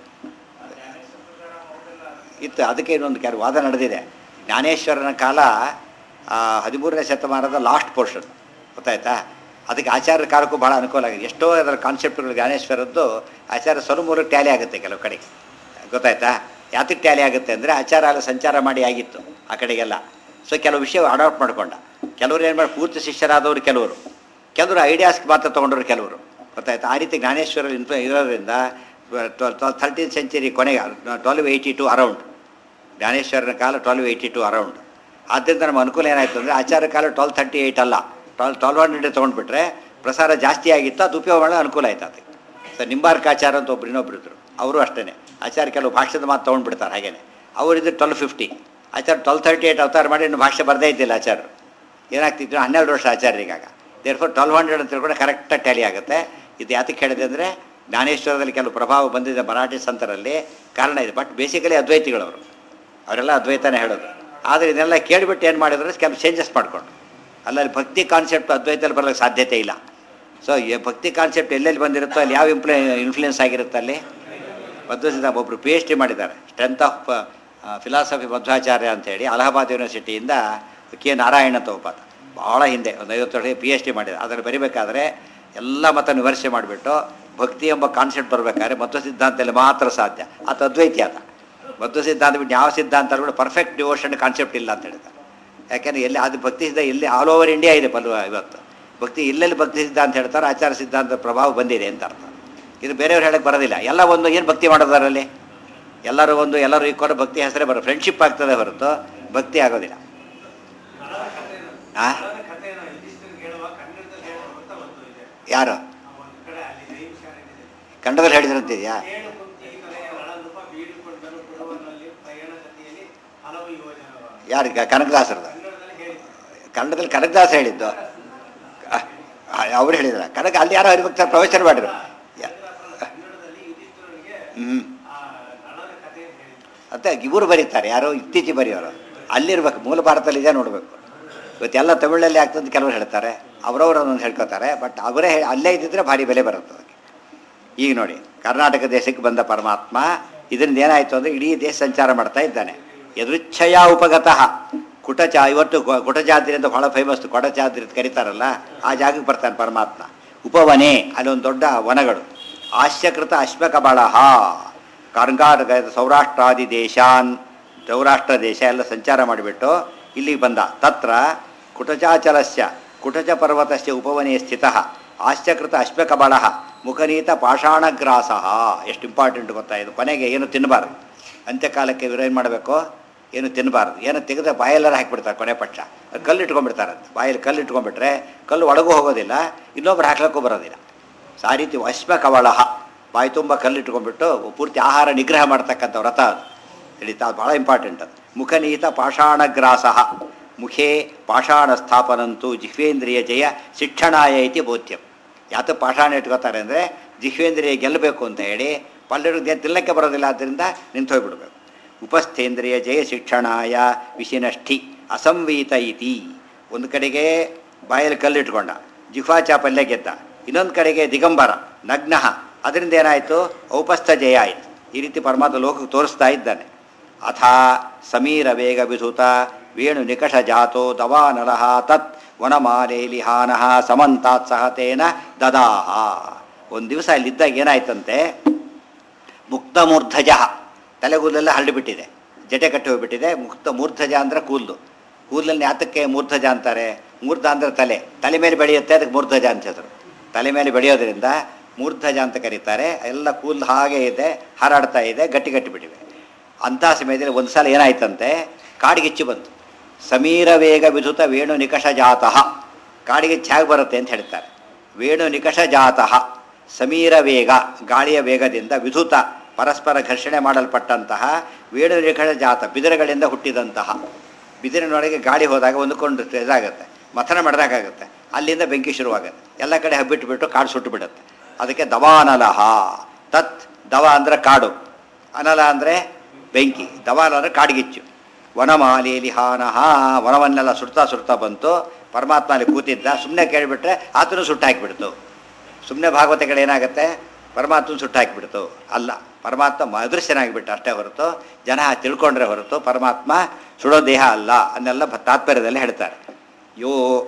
ಇತ್ತು ಅದಕ್ಕೆ ಇನ್ನೊಂದು ಕೆಲವು ವಾದ ನಡೆದಿದೆ ಜ್ಞಾನೇಶ್ವರನ ಕಾಲ ಆ, ಹದಿಮೂರನೇ ಶತಮಾನದ ಲಾಸ್ಟ್ ಪೋರ್ಷನ್ ಗೊತ್ತಾಯ್ತಾ ಅದಕ್ಕೆ ಆಚಾರ್ಯ ಕಾಲಕ್ಕೂ ಭಾಳ ಅನುಕೂಲ ಆಗಿದೆ ಎಷ್ಟೋ ಅದರ ಕಾನ್ಸೆಪ್ಟ್ಗಳು ಜ್ಞಾನೇಶ್ವರದ್ದು ಆಚಾರ್ಯ ಸ್ವರಮೂರು ಟ್ಯಾಲಿ ಆಗುತ್ತೆ ಕೆಲವು ಕಡೆ ಗೊತ್ತಾಯ್ತಾ ಯಾತಕ್ಕೆ ಟ್ಯಾಲಿ ಆಗುತ್ತೆ ಅಂದರೆ ಆಚಾರ ಎಲ್ಲ ಸಂಚಾರ ಮಾಡಿ ಆಗಿತ್ತು ಆ ಕಡೆಗೆಲ್ಲ ಸೊ ಕೆಲವು ವಿಷಯ ಅಡಾಪ್ಟ್ ಮಾಡ್ಕೊಂಡ ಕೆಲವರು ಏನು ಮಾಡಿ ಪೂರ್ತಿ ಶಿಷ್ಯರಾದವರು ಕೆಲವರು ಕೆಲವರು ಐಡಿಯಾಸ್ಗೆ ಮಾತ್ರ ತೊಗೊಂಡರು ಕೆಲವರು ಗೊತ್ತಾಯ್ತಾ ಆ ರೀತಿ ಜ್ಞಾನೇಶ್ವರ ಇನ್ಫ್ಲು ಇರೋದ್ರಿಂದ ಟ್ವೆಲ್ ಥರ್ಟೀನ್ ಸೆಂಚುರಿ ಕೊನೆಗೆ ಟ್ವೆಲ್ವ್ ಏಯ್ಟಿ ಟು ಅರೌಂಡ್ ಜ್ಞಾನೇಶ್ವರನ ಕಾಲ ಟ್ವೆಲ್ವ್ ಏಯ್ಟಿ ಟು ಅರೌಂಡ್ ಆದ್ದರಿಂದ ನಮ್ಮ ಅನುಕೂಲ ಏನಾಯಿತು ಅಂದರೆ ಆಚಾರ ಕಾಲ ಟ್ವೆಲ್ ಥರ್ಟಿ ಏಯ್ಟ್ ಅಲ್ಲ ಟ್ವೆಲ್ ಟ್ವೆಲ್ವ್ ಹಂಡ್ರೆಡ್ ತೊಗೊಂಡ್ಬಿಟ್ರೆ ಪ್ರಸಾರ ಜಾಸ್ತಿ ಆಗಿತ್ತು ಅದು ಉಪಯೋಗ ಮಾಡೋ ಅನುಕೂಲ ಆಯ್ತು ಅದಕ್ಕೆ ಸರ್ ನಿಂಬಾರ್ಕಾಚಾರ ಅಂತ ಒಬ್ರು ಇನ್ನೊಬ್ರು ಇದ್ರು ಅವರು ಅಷ್ಟೇ ಆಚಾರ ಕೆಲವು ಭಾಷ್ಯದ ಮಾತು ತೊಗೊಂಡ್ಬಿಡ್ತಾರೆ ಹಾಗೇನೆ ಅವರಿದ್ದು ಟ್ವೆಲ್ ಫಿಫ್ಟಿ ಆಚಾರ ಟ್ವೆಲ್ ತರ್ಟಿ ಏಯ್ಟ್ ಅವತಾರ ಮಾಡಿ ಇನ್ನು ಭಾಷೆ ಬರದೇ ಇದ್ದಿಲ್ಲ ಆಚಾರ್ಯರು ಏನಾಗ್ತಿತ್ತು ಹನ್ನೆರಡು ವರ್ಷ ಆಚಾರ್ಯರಿಗಾಗ ದೇರ್ ಫೋರ್ ಟ್ವೆಲ್ವ್ ಹಂಡ್ರೆಡ್ ಅಂತ ತಿಳ್ಕೊಂಡ್ರೆ ಕರೆಕ್ಟಾಗಿ ಟ್ಯಾಲಿ ಆಗುತ್ತೆ ಇದು ಯಾತಕ್ಕೆ ಹೇಳಿದೆ ಅಂದರೆ ಜ್ಞಾನೇಶ್ವರದಲ್ಲಿ ಕೆಲವು ಪ್ರಭಾವ ಬಂದಿದೆ ಮರಾಠಿ ಸಂತರಲ್ಲಿ ಕಾರಣ ಇದೆ ಬಟ್ ಬೇಸಿಕಲಿ ಅದ್ವೈತಿಗಳವರು ಅವರೆಲ್ಲ ಅದ್ವೈತನೇ ಹೇಳೋದು ಆದರೆ ಇದನ್ನೆಲ್ಲ ಕೇಳಿಬಿಟ್ಟು ಏನು ಮಾಡಿದ್ರೆ ಕೆಲವು ಚೇಂಜಸ್ ಮಾಡಿಕೊಂಡು ಅಲ್ಲಲ್ಲಿ ಭಕ್ತಿ ಕಾನ್ಸೆಪ್ಟ್ ಅದ್ವೈತಲ್ಲಿ ಬರಲಿಕ್ಕೆ ಸಾಧ್ಯತೆ ಇಲ್ಲ ಸೊ ಈ ಭಕ್ತಿ ಕಾನ್ಸೆಪ್ಟ್ ಎಲ್ಲೆಲ್ಲಿ ಬಂದಿರುತ್ತೋ ಅಲ್ಲಿ ಯಾವ ಇಂಪ್ಲೇ ಇನ್ಫ್ಲೂಯೆನ್ಸ್ ಆಗಿರುತ್ತೆ ಅಲ್ಲಿ ಮಧ್ವಸಿದ್ಧ ಒಬ್ಬರು ಪಿ ಎಚ್ ಡಿ ಮಾಡಿದ್ದಾರೆ ಸ್ಟ್ರೆಂತ್ ಆಫ್ ಫಿಲಾಸಫಿ ಮಧ್ವಾಚಾರ್ಯ ಅಂತೇಳಿ ಅಲಹಾಬಾದ್ ಯೂನಿವರ್ಸಿಟಿಯಿಂದ ಕೆ ನಾರಾಯಣ ಅಂತ ಒಬ್ಬಾತ ಭಾಳ ಹಿಂದೆ ಒಂದು ಐವತ್ತು ವರ್ಷ ಪಿ ಎಚ್ ಡಿ ಮಾಡಿದ ಅದನ್ನು ಬರಿಬೇಕಾದ್ರೆ ಎಲ್ಲ ಮತ ವಿಮರ್ಶೆ ಮಾಡಿಬಿಟ್ಟು ಭಕ್ತಿ ಎಂಬ ಕಾನ್ಸೆಪ್ಟ್ ಬರಬೇಕಾದ್ರೆ ಮಧ್ವ ಸಿದ್ಧಾಂತದಲ್ಲಿ ಮಾತ್ರ ಸಾಧ್ಯ ಆತ ಅದ್ವೈತಿ ಆತ ಮಧ್ವ ಸಿದ್ಧಾಂತ ಬಿಟ್ಟು ಯಾವ ಸಿದ್ಧಾಂತ ಕೂಡ ಪರ್ಫೆಕ್ಟ್ ಡಿವೋಷನ್ ಕಾನ್ಸೆಪ್ಟ್ ಇಲ್ಲ ಅಂತ ಹೇಳ್ತಾರೆ ಯಾಕೆಂದರೆ ಎಲ್ಲಿ ಅದು ಭಕ್ತಿ ಸಿದ್ಧ ಎಲ್ಲಿ ಆಲ್ ಓವರ್ ಇಂಡಿಯಾ ಇದೆ ಪಲ್ವ ಇವತ್ತು ಭಕ್ತಿ ಎಲ್ಲೆಲ್ಲಿ ಭಕ್ತಿ ಸಿದ್ಧಾಂತ ಹೇಳ್ತಾರೆ ಆಚಾರ ಸಿದ್ಧಾಂತ ಪ್ರಭಾವ ಬಂದಿದೆ ಅಂತ ಅರ್ಥ ಇದು ಬೇರೆಯವ್ರು ಹೇಳಕ್ಕೆ ಬರೋದಿಲ್ಲ ಎಲ್ಲ ಒಂದು ಏನು ಭಕ್ತಿ ಮಾಡೋದರಲ್ಲಿ ಎಲ್ಲರೂ ಒಂದು ಎಲ್ಲರೂ ಈಕ್ವಲ್ ಭಕ್ತಿ ಹೆಸರೇ ಬರೋ ಫ್ರೆಂಡ್ಶಿಪ್ ಆಗ್ತದೆ ಹೊರತು ಭಕ್ತಿ ಆಗೋದಿಲ್ಲ ಆ ಅದರ ಕಥೆಯನ್ನು ಯುಧಿಷ್ಠಿರಗೆ ಹೇಳುವ ಕನ್ನಡದಲ್ಲಿ ಹೇಳುವ ಅಂತ ಒಂದು ಇದೆ ಯಾರು ಆ ಒಂದು ಕಡೆ ಅಲ್ಲಿ ನೈಮಿಷಾರಣ್ಯದಲ್ಲಿ ಕನ್ನಡದಲ್ಲಿ ಹೇಳಿದ್ರಂತಿದೆಯಾ ಏಳು ಕುಂತಿ ತಲೆಯ ನಳನೃಪ ಬೀಳಿಕೊಂಡನು ಕೊಡುವನಲ್ಲಿ ಪ್ರಯಾಣ ಗತಿಯಲ್ಲಿ ಹಲವು ಯೋಜನೆ ಯಾರು ಕನಕದಾಸರದ ಕನ್ನಡದಲ್ಲಿ ಹೇಳಿದ್ದಾರೆ ಕನ್ನಡದಲ್ಲಿ ಕನಕದಾಸ ಹೇಳಿದ್ದು ಅವ್ರು ಹೇಳಿದ್ರ ಕನಕ ಅಲ್ಲಿ ಯಾರೋ ಹರಿಭಕ್ತ ಪ್ರವಚನ ಮಾಡಿದ್ರು ಕನ್ನಡದಲ್ಲಿ ಯುಧಿಷ್ಠಿರನಿಗೆ ಹ್ಞೂ ಆ ನಳನ ಕಥೆಯನ್ನು ಹೇಳಿದ್ದಾರೆ ಮತ್ತೆ ಇವರು ಬರೀತಾರೆ ಯಾರೋ ಇತ್ತೀಚೆಗೆ ಬರೆಯೋರು ಅಲ್ಲಿರ್ಬೇಕು ಮೂಲ ಭಾರತದಲ್ಲಿ ಇದೆ ನೋಡಬೇಕು ಇವತ್ತೆಲ್ಲ ತಮಿಳಲ್ಲಿ ಆಗ್ತದೆ ಕೆಲವರು ಹೇಳ್ತಾರೆ ಅವರವರು ಒಂದೊಂದು ಹೇಳ್ಕೊತಾರೆ ಬಟ್ ಅವರೇ ಹೇ- ಅಲ್ಲೇ ಇದ್ದಿದ್ರೆ ಭಾರಿ ಬೆಲೆ ಬರುತ್ತೆ ಅದಕ್ಕೆ ಈಗ ನೋಡಿ ಕರ್ನಾಟಕ ದೇಶಕ್ಕೆ ಬಂದ ಪರಮಾತ್ಮ ಇದರಿಂದ ಏನಾಯಿತು ಅಂದರೆ ಇಡೀ ದೇಶ ಸಂಚಾರ ಮಾಡ್ತಾ ಇದ್ದಾನೆ ಯದೃಚ್ಛಯ ಉಪಗತಃ ಕುಟಚ ಇವತ್ತು ಗೊ- ಕುಟಜಾದ್ರಿ ಅಂತ ಭಾಳ ಫೇಮಸ್ ಕೊಡಚಾದ್ರಿ ಅಂತ ಕರೀತಾರಲ್ಲ ಆ ಜಾಗಕ್ಕೆ ಬರ್ತಾನೆ ಪರಮಾತ್ಮ ಉಪವನೆ ಅಲ್ಲಿ ಒಂದು ದೊಡ್ಡ ವನಗಳು ಆಶ್ಯಕೃತ ಅಶ್ವಕಬಳಹ ಕರ್ನಾಟಕ ಸೌರಾಷ್ಟ್ರಾದಿ ದೇಶಾನ್ ಸೌರಾಷ್ಟ್ರ ದೇಶ ಎಲ್ಲ ಸಂಚಾರ ಮಾಡಿಬಿಟ್ಟು ಇಲ್ಲಿಗೆ ಬಂದ ತತ್ರ ಕುಟಚಾಚಲಸ್ಯ ಕುಟಚ ಪರ್ವತಸ್ಯ ಉಪವನೆ ಸ್ಥಿತ ಆಶ್ಚಕೃತ ಅಶ್ವಕಬಳ ಮುಖನೀತ ಪಾಷಾಣಗ್ರಾಸ ಎಷ್ಟು ಇಂಪಾರ್ಟೆಂಟ್ ಗೊತ್ತಾ ಇದು ಕೊನೆಗೆ ಏನು ತಿನ್ನಬಾರ್ದು ಅಂತ್ಯಕಾಲಕ್ಕೆ ಇವ್ರು ಏನು ಮಾಡಬೇಕು ಏನು ತಿನ್ನಬಾರ್ದು ಏನು ತೆಗೆದ ಬಾಯೆಲ್ಲರೂ ಹಾಕಿಬಿಡ್ತಾರೆ ಕೊನೆ ಪಕ್ಷ ಅದು ಕಲ್ಲು ಇಟ್ಕೊಂಡ್ಬಿಡ್ತಾರಂತೆ ಬಾಯಲ್ಲಿ ಕಲ್ಲು ಇಟ್ಕೊಂಡ್ಬಿಟ್ರೆ ಕಲ್ಲು ಒಳಗೂ ಹೋಗೋದಿಲ್ಲ ಇನ್ನೊಬ್ರು ಹಾಕ್ಲಿಕ್ಕೂ ಬರೋದಿಲ್ಲ ಸೊ ಆ ರೀತಿ ವಶ್ಮ ಕವಳಹ ಬಾಯಿ ತುಂಬ ಕಲ್ಲು ಇಟ್ಕೊಂಡ್ಬಿಟ್ಟು ಪೂರ್ತಿ ಆಹಾರ ನಿಗ್ರಹ ಮಾಡ್ತಕ್ಕಂಥ ವ್ರತ ಅದು ತಿಳಿತಾ ಅದು ಭಾಳ ಇಂಪಾರ್ಟೆಂಟ್ ಅದು ಮುಖನೀತ ಪಾಷಾಣಗ್ರಾಸ ಮುಖೇ ಪಾಷಾಣ ಸ್ಥಾಪನಂತೂ ಜಿಹ್ವೇಂದ್ರಿಯ ಜಯ ಶಿಕ್ಷಣಾಯ ಇತಿ ಬೋಧ್ಯಂ ಯಾತ ಪಾಷಾಣ ಇಟ್ಕೋತಾರೆ ಅಂದರೆ ಜಿಹ್ವೇಂದ್ರಿಯ ಗೆಲ್ಲಬೇಕು ಅಂತ ಹೇಳಿ ಪಲ್ಲೆರಿಗೆ ತಿನ್ನಕ್ಕೆ ಬರೋದಿಲ್ಲ ಆದ್ದರಿಂದ ನಿಂತು ಹೋಗ್ಬಿಡ್ಬೇಕು ಉಪಸ್ಥೇಂದ್ರಿಯ ಜಯ ಶಿಕ್ಷಣಾಯ ವಿಷಿನಷ್ಠಿ ಅಸಂವೀತ ಇತಿ ಒಂದು ಕಡೆಗೆ ಬಾಯಲ್ಲಿ ಕಲ್ಲಿಟ್ಕೊಂಡ ಜಿಹ್ವಾಚ ಪಲ್ಯ ಗೆದ್ದ ಇನ್ನೊಂದು ಕಡೆಗೆ ದಿಗಂಬರ ನಗ್ನ ಅದರಿಂದ ಏನಾಯಿತು ಔಪಸ್ಥ ಜಯ ಆಯಿತು ಈ ರೀತಿ ಪರಮಾತ್ಮ ಲೋಕಕ್ಕೆ ತೋರಿಸ್ತಾ ಇದ್ದಾನೆ ಅಥ ಸಮೀರ ವೇಗ ವಿಧುತ ವೇಣು ನಿಕಷ ಜಾತೋ ದವಾನಲಹ ತತ್ ವನಮಾಲೇಲಿಹಾನಃ ಸಮಂತಾತ್ ಸಹತೇನ ದದಾಹ ಒಂದು ದಿವಸ ಅಲ್ಲಿದ್ದಾಗ ಏನಾಯ್ತಂತೆ ಮುಕ್ತ ಮೂರ್ಧಜ ತಲೆಗೂದಲೆಲ್ಲ ಹರಡಿಬಿಟ್ಟಿದೆ ಜಟೆ ಕಟ್ಟಿ ಹೋಗ್ಬಿಟ್ಟಿದೆ ಮುಕ್ತ ಮೂರ್ಧಜ ಅಂದರೆ ಕೂದಲು ಕೂದಲಲ್ಲಿ ಯಾತಕ್ಕೆ ಮೂರ್ಧಜ ಅಂತಾರೆ ಮೂರ್ಧ ಅಂದರೆ ತಲೆ ತಲೆ ಮೇಲೆ ಬೆಳೆಯುತ್ತೆ ಅದಕ್ಕೆ ಮೂರ್ಧಜ ಅಂತ ಹೆಸರು ತಲೆ ಮೇಲೆ ಬೆಳೆಯೋದ್ರಿಂದ ಮೂರ್ಧಜ ಅಂತ ಕರೀತಾರೆ ಎಲ್ಲ ಕೂದಲು ಹಾಗೆ ಇದೆ ಹಾರಾಡ್ತಾ ಇದೆ ಗಟ್ಟಿ ಗಟ್ಟಿ ಬಿಟ್ಟಿವೆ ಅಂಥ ಸಮಯದಲ್ಲಿ ಒಂದು ಸಲ ಏನಾಯ್ತಂತೆ ಕಾಡಿಗಿಚ್ಚು ಬಂತು ಸಮೀರ ವೇಗ ವಿಧುತ ವೇಣು ನಿಕಷ ಜಾತಃ ಕಾಡಿಗಿಚ್ಚು ಹೇಗೆ ಬರುತ್ತೆ ಅಂತ ಹೇಳ್ತಾರೆ ವೇಣು ನಿಕಷ ಜಾತಃ ಸಮೀರ ವೇಗ ಗಾಳಿಯ ವೇಗದಿಂದ ವಿಧುತ ಪರಸ್ಪರ ಘರ್ಷಣೆ ಮಾಡಲ್ಪಟ್ಟಂತಹ ವೇಣು ನಿಕಷ ಜಾತ ಬಿದಿರುಗಳಿಂದ ಹುಟ್ಟಿದಂತಹ ಬಿದಿರಿನೊಳಗೆ ಗಾಳಿ ಹೋದಾಗ ಒಂದುಕೊಂಡು ಇದಾಗುತ್ತೆ ಮಥನ ಮಾಡಿದಾಗುತ್ತೆ ಅಲ್ಲಿಂದ ಬೆಂಕಿ ಶುರುವಾಗುತ್ತೆ ಎಲ್ಲ ಕಡೆ ಹಬ್ಬಿಟ್ಬಿಟ್ಟು ಕಾಡು ಸುಟ್ಟು ಬಿಡುತ್ತೆ ಅದಕ್ಕೆ ದವಾನಲಹ ತತ್ ದವ ಅಂದರೆ ಕಾಡು ಅನಲ ಅಂದರೆ ಬೆಂಕಿ ದವಾನ ಅಂದರೆ ಕಾಡ್ಗಿಚ್ಚು ವನಮಾಲಿಲಿ ಹಾನಹ ವನವನ್ನೆಲ್ಲ ಸುಡ್ತಾ ಸುಡ್ತಾ ಬಂತು ಪರಮಾತ್ಮ ಅಲ್ಲಿ ಕೂತಿದ್ದ ಸುಮ್ಮನೆ ಕೇಳಿಬಿಟ್ರೆ ಆತನು ಸುಟ್ಟು ಹಾಕಿಬಿಡ್ತು ಸುಮ್ಮನೆ ಭಾಗವತ ಕಡೆ ಏನಾಗುತ್ತೆ ಪರಮಾತ್ಮನ ಸುಟ್ಟು ಹಾಕಿಬಿಡ್ತು ಅಲ್ಲ ಪರಮಾತ್ಮ ಅದೃಶ್ಯನಾಗಿಬಿಟ್ಟು ಅಷ್ಟೇ ಹೊರತು ಜನ ತಿಳ್ಕೊಂಡ್ರೆ ಹೊರತು ಪರಮಾತ್ಮ ಸುಡೋ ದೇಹ ಅಲ್ಲ ಅನ್ನೆಲ್ಲ ಭ- ತಾತ್ಪರ್ಯದಲ್ಲಿ ಹೇಳ್ತಾರೆ ಯೋ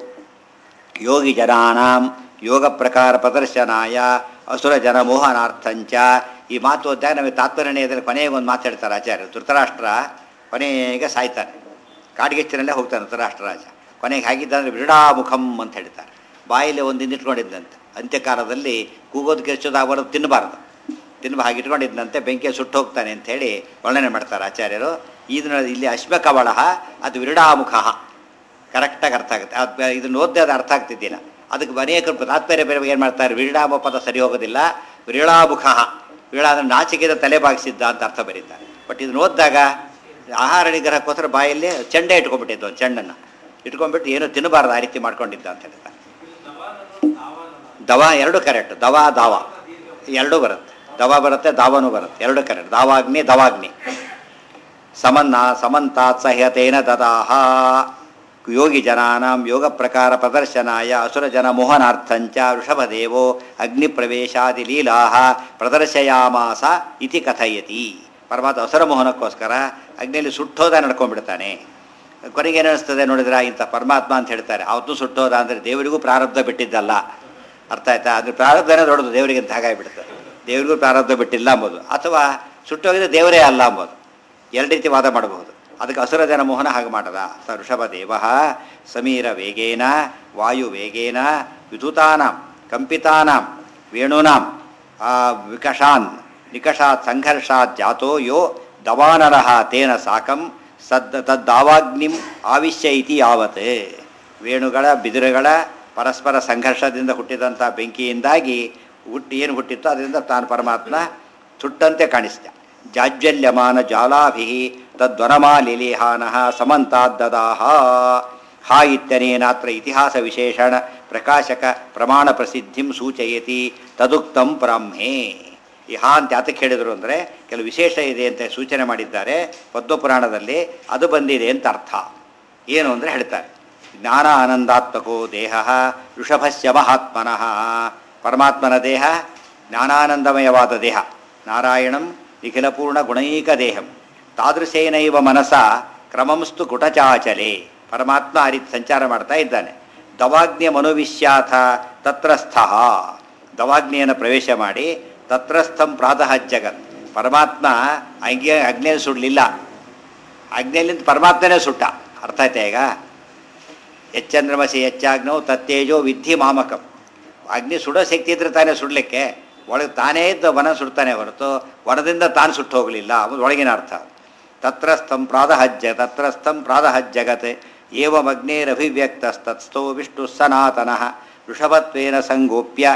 ಯೋಗಿ ಜನಾನಾಂ ಯೋಗ ಪ್ರಕಾರ ಪ್ರದರ್ಶನಾಯ ಅಸುರ ಜನ ಮೋಹನಾರ್ಥಂಚ ಈ ಮಾತು ಓದಿದಾಗ ನಮಗೆ ತಾತ್ಪರ್ಯದಲ್ಲಿ ಕೊನೆಗೆ ಒಂದು ಮಾತು ಹೇಳ್ತಾರೆ ಆಚಾರ್ಯ ಧೃತರಾಷ್ಟ್ರ ಕೊನೆಗೆ ಸಾಯ್ತಾನೆ ಕಾಡ್ಗಿಚ್ಚಿನಲ್ಲೇ ಹೋಗ್ತಾನೆ ಧೃತರಾಷ್ಟ್ರ ರಾಜ ಕೊನೆಗೆ ಹಾಗಿದ್ದಂದ್ರೆ ವಿರುಡಾಮುಖಂ ಅಂತ ಹೇಳ್ತಾರೆ ಬಾಯಲ್ಲಿ ಒಂದು ಇಟ್ಕೊಂಡಿದ್ದಂತೆ ಅಂತ್ಯಕಾಲದಲ್ಲಿ ಕೂಗೋದು ಕಿರ್ಚೋದು ಬರೋದು ತಿನ್ನಬಾರ್ದು ತಿನ್ನ ಹಾಗೆ ಇಟ್ಕೊಂಡಿದ್ದಂತೆ ಬೆಂಕಿಯ ಸುಟ್ಟು ಹೋಗ್ತಾನೆ ಅಂತ ಹೇಳಿ ವರ್ಣನೆ ಮಾಡ್ತಾರೆ ಆಚಾರ್ಯರು ಇದನ್ನ ಇಲ್ಲಿ ಅಶ್ಮಕವಳ ಅದು ವಿರುಡಾಮುಖ ಕರೆಕ್ಟಾಗಿ ಅರ್ಥ ಆಗುತ್ತೆ ಅದು ಇದನ್ನು ಓದ್ದೆ ಅದು ಅರ್ಥ ಆಗ್ತಿದ್ದಿಲ್ಲ ಅದಕ್ಕೆ ಅನೇಕರು ತಾತ್ಪರ್ಯ ಬೇರೆ ಏನು ಮಾಡ್ತಾರೆ ವಿರುಡಾಮ ಪದ ಸರಿ ಹೋಗೋದಿಲ್ಲ ವಿರಳಾಮುಖ ವಿರಳ ಅಂದರೆ ನಾಚಿಕೆದ ತಲೆ ಬಾಗಿಸಿದ್ದ ಅಂತ ಅರ್ಥ ಬರೀತಾರೆ ಬಟ್ ಇದನ್ನು ಓದಿದಾಗ ಆಹಾರ ನಿಗ್ರಹಕ್ಕೋಸ್ಕರ ಬಾಯಲ್ಲಿ ಚೆಂಡೆ ಇಟ್ಕೊಂಡ್ಬಿಟ್ಟಿದ್ದು ಒಂದು ಚೆಂಡನ್ನು ಇಟ್ಕೊಂಡ್ಬಿಟ್ಟು ಏನು ತಿನ್ನಬಾರ್ದು ಆ ರೀತಿ ಮಾಡ್ಕೊಂಡಿದ್ದ ಅಂತ ಹೇಳ್ತಾರೆ ದವ ಎರಡು ಕರೆಕ್ಟ್ ದವ ದಾವ ಎರಡೂ ಬರುತ್ತೆ ದವ ಬರುತ್ತೆ ದಾವನೂ ಬರುತ್ತೆ ಎರಡು ಕರೆಕ್ಟ್ ದಾವಾಗ್ನಿ ದವಾಗ್ನಿ ಸಮನ್ನ ಸಮಂತಾತ್ ಸಹ್ಯತೇನ ದದಾಹ ಯೋಗಿ ಜನಾನಾಂ ಯೋಗ ಪ್ರಕಾರ ಪ್ರದರ್ಶನಾಯ ಅಸುರ ಜನ ಮೋಹನಾರ್ಥಂಚ ವೃಷಭದೇವೋ ಅಗ್ನಿ ಪ್ರವೇಶಾದಿ ಲೀಲಾ ಪ್ರದರ್ಶಯಾಮಾಸ ಇತಿ ಕಥಯತಿ ಪರಮಾತ್ಮ ಅಸುರ ಮೋಹನಕ್ಕೋಸ್ಕರ ಅಗ್ನಿಯಲ್ಲಿ ಸುಟ್ಟೋದ ನಡ್ಕೊಂಡ್ಬಿಡ್ತಾನೆ ಕೊನೆಗೆ ಏನು ಅನಿಸ್ತದೆ ನೋಡಿದ್ರೆ ಇಂಥ ಪರಮಾತ್ಮ ಅಂತ ಹೇಳ್ತಾರೆ ಅವತ್ತು ಸುಟ್ಟೋದ ಅಂದರೆ ದೇವರಿಗೂ ಪ್ರಾರಬ್ಧ ಬಿಟ್ಟಿದ್ದಲ್ಲ ಅರ್ಥ ಆಯ್ತಾ ಅಂದರೆ ಪ್ರಾರಬ್ಧನೇ ದೊಡ್ಡದು ದೇವರಿಗೆ ಅಂತ ಹಾಗಾಗಿಬಿಡ್ತದೆ ದೇವರಿಗೂ ಪ್ರಾರಬ್ಧ ಬಿಟ್ಟಿಲ್ಲ ಅಂಬೋದು ಅಥವಾ ಸುಟ್ಟೋಗಿದ್ರೆ ದೇವರೇ ಅಲ್ಲ ಅಂಬೋದು ಎರಡು ರೀತಿ ವಾದ ಮಾಡಬಹುದು ಅದಕ್ಕೆ ಅಸುರ ಜನ ಮೋಹನ ಹಾಗೆ ಮಾಡದ ಸ ಋಷಭ ದೇವ ಸಮೀರ ವೇಗೇನ ವಾಯು ವೇಗೇನ ವಿದ್ಯುತಾನಾಂ ಕಂಪಿತಾನಾಂ ವೇಣೂನಾಂ ಆ, ವಿಕಷಾನ್ ನಿಕಷಾತ್ ಸಂಘರ್ಷಾತ್ ಜಾತೋ ಯೋ ದವಾನರಃ ತೇನ ಸಾಕಂ ಸದ್ ತದ್ದಾವಾಗ್ನಿಂ ಆವಿಶ್ಯ ಇತಿ ಯಾವತ್ ವೇಣುಗಳ ಬಿದಿರುಗಳ ಪರಸ್ಪರ ಸಂಘರ್ಷದಿಂದ ಹುಟ್ಟಿದಂಥ ಬೆಂಕಿಯಿಂದಾಗಿ ಹುಟ್ಟಿ ಏನು ಹುಟ್ಟಿತ್ತೋ ಅದರಿಂದ ತಾನು ಪರಮಾತ್ಮ ಸುಟ್ಟಂತೆ ಕಾಣಿಸ್ತ ಜಾಜ್ವಲ್ಯಮಾನ ಜಾಲಾಭಿ ತದ್ವನಮಾಲಿಲೇಹಾನಃ ಸಮಂತಾದ್ದದಾಹ ಹಾ ಇತ್ಯನೇನಾತ್ರ ಇತಿಹಾಸ ವಿಶೇಷಣ ಪ್ರಕಾಶಕ ಪ್ರಮಾಣ ಪ್ರಸಿದ್ಧಿಂ ಸೂಚಯತಿ ತದುಕ್ತಂ ಬ್ರಾಹ್ಮೇ ಈ ಹಾ ಅಂತ ಯಾತಕ್ಕೆ ಹೇಳಿದರು ಅಂದರೆ ಕೆಲವು ವಿಶೇಷ ಇದೆ ಅಂತ ಸೂಚನೆ ಮಾಡಿದ್ದಾರೆ ಪದ್ಮಪುರಾಣದಲ್ಲಿ ಅದು ಬಂದಿದೆ ಅಂತ ಅರ್ಥ ಏನು ಅಂದರೆ ಹೇಳ್ತಾರೆ ಜ್ಞಾನ ಆನಂದಾತ್ಮಕೋ ದೇಹ ಋಷಭಸ್ಯ ಮಹಾತ್ಮನಃ ಪರಮಾತ್ಮನ ದೇಹ ಜ್ಞಾನಾನಂದಮಯವಾದ ದೇಹ ನಾರಾಯಣಂ ನಿಖಿಲಪೂರ್ಣ ಗುಣೈಕ ದೇಹಂ ತಾದೃಶೇನೈವ ಮನಸ ಕ್ರಮಂಸ್ತು ಕುಟಚಾಚಲೆ ಪರಮಾತ್ಮ ಆ ರೀತಿ ಸಂಚಾರ ಮಾಡ್ತಾ ಇದ್ದಾನೆ ದವಾಗ್ನಿಯ ಮನೋವಿಶ್ಯಾಥ ತತ್ರಸ್ಥ ದವಾಗ್ನಿಯನ್ನು ಪ್ರವೇಶ ಮಾಡಿ ತತ್ರಸ್ಥಂ ಪ್ರಾತಃ ಜಗತ್ ಪರಮಾತ್ಮ ಅಗ್ನಿ ಅಗ್ನಿಯಲ್ಲಿ ಸುಡಲಿಲ್ಲ ಅಗ್ನಿಯಲ್ಲಿಂದ ಪರಮಾತ್ಮನೇ ಸುಟ್ಟ ಅರ್ಥ ಆಯ್ತಾ ಈಗ ಎಚ್ಚಂದ್ರಮಸಿ ಹೆಚ್ಚಾಗ್ನೋ ತತ್ತೇಜೋ ವಿದ್ಧಿ ಮಾಮಕಂ ಅಗ್ನಿ ಸುಡೋ ಶಕ್ತಿ ಇದ್ರೆ ತಾನೇ ಸುಡಲಿಕ್ಕೆ ಒಳಗೆ ತಾನೇ ಇದ್ದ ವನ ಸುಡ್ತಾನೆ ಹೊರತು ವನದಿಂದ ತಾನು ಸುಟ್ಟು ಹೋಗಲಿಲ್ಲ ಅದು ಒಳಗಿನ ಅರ್ಥ ತತ್ರಸ್ಥಂ ಪ್ರಾದಹಜ್ಜ ತತ್ರಸ್ಥಂ ಪ್ರಾದಹಜ್ಜಗತ್ ಏವಮಗ್ನೇರಭಿವ್ಯಕ್ತಸ್ತತ್ಸ್ಥೋ ವಿಷ್ಣು ಸನಾತನಃ ವೃಷಭತ್ವೇನ ಸಂಗೋಪ್ಯ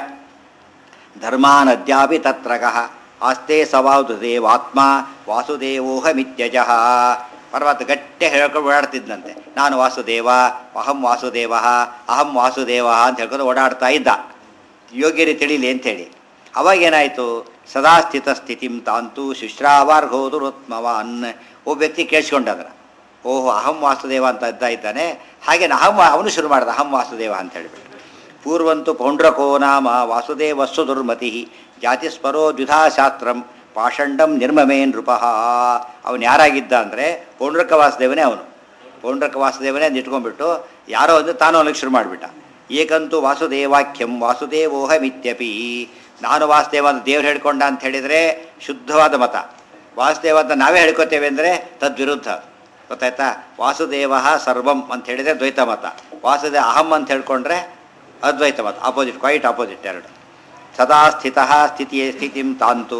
ಧರ್ಮಾನದ್ಯಾಪಿ ತತ್ರಗಃ ಆಸ್ತೆ ಸವಾಸುದೇವಾತ್ಮ ವಾಸುದೇವೋಹಮಿತ್ಯಜ ಪರ್ವತ ಗಟ್ಟಿ ಹೇಳ್ಕೊಂಡು ಓಡಾಡ್ತಿದ್ದಂತೆ ನಾನು ವಾಸುದೇವ ಅಹಂ ವಾಸುದೇವ ಅಹಂ ವಾಸುದೇವ ಅಂತ ಹೇಳ್ಕೊಂಡು ಓಡಾಡ್ತಾ ಇದ್ದ ಯೋಗ್ಯರಿ ತಿಳಿಲಿ ಅಂಥೇಳಿ ಅವಾಗೇನಾಯಿತು ಸದಾ ಸ್ಥಿತ ಸ್ಥಿತಿಂ ತಾಂತು ಶುಶ್ರಾವಾರ್ಹೋದುರುತ್ಮವಾನ್ ಒಬ್ಬ ವ್ಯಕ್ತಿ ಕೇಳಿಸ್ಕೊಂಡದ್ರ ಓಹೋ ಅಹಂ ವಾಸುದೇವ ಅಂತ ಇದ್ದ ಇದ್ದಾನೆ ಹಾಗೆ ಅಹಂ ಅವನು ಶುರು ಮಾಡ್ದ ಅಹಂ ವಾಸುದೇವ ಅಂತ ಹೇಳಿಬಿಟ್ಟು ಪೂರ್ವಂತು ಪೌಂಡ್ರಕೋ ನಾಮ ವಾಸುದೇವಸ್ಸು ದುರ್ಮತಿ ಜಾತಿಸ್ಪರೋ ದ್ವಿಧಾಶಾಸ್ತ್ರಂ ಪಾಷಂಡಂ ನಿರ್ಮಮೇ ನೃಪಃ ಅವನು ಯಾರಾಗಿದ್ದ ಅಂದರೆ ಪೌಂಡ್ರಕ ವಾಸುದೇವನೇ ಅವನು ಪೌಂಡ್ರಕ ವಾಸುದೇವನೇ ಅಂತ ಇಟ್ಕೊಂಡ್ಬಿಟ್ಟು ಯಾರೋ ಒಂದು ತಾನು ಅವನಿಗೆ ಶುರು ಮಾಡಿಬಿಟ್ಟ ಏಕಂತೂ ವಾಸುದೇವಾಖ್ಯಂ ವಾಸುದೇವೋಹಮಿತ್ಯಪಿ ನಾನು ವಾಸುದೇವ ಅಂತ ದೇವ್ರು ಹೇಳ್ಕೊಂಡ ಅಂತ ಹೇಳಿದರೆ ಶುದ್ಧವಾದ ಮತ ವಾಸುದೇವ ಅಂತ ನಾವೇ ಹೇಳ್ಕೊತೇವೆ ಅಂದರೆ ತದ್ವಿರುದ್ಧ ಗೊತ್ತಾಯ್ತಾ ವಾಸುದೇವ ಸರ್ವಂ ಅಂತ ಹೇಳಿದರೆ ದ್ವೈತ ಮತ ವಾಸುದೇವ ಅಹಂ ಅಂತ ಹೇಳ್ಕೊಂಡ್ರೆ ಅದ್ವೈತ ಮತ ಆಪೋಸಿಟ್ ಕ್ವೈಟ್ ಆಪೋಸಿಟ್ ಎರಡು ಸದಾ ಸ್ಥಿತ ಸ್ಥಿತಿಯೇ ಸ್ಥಿತಿಂ ತಾಂತು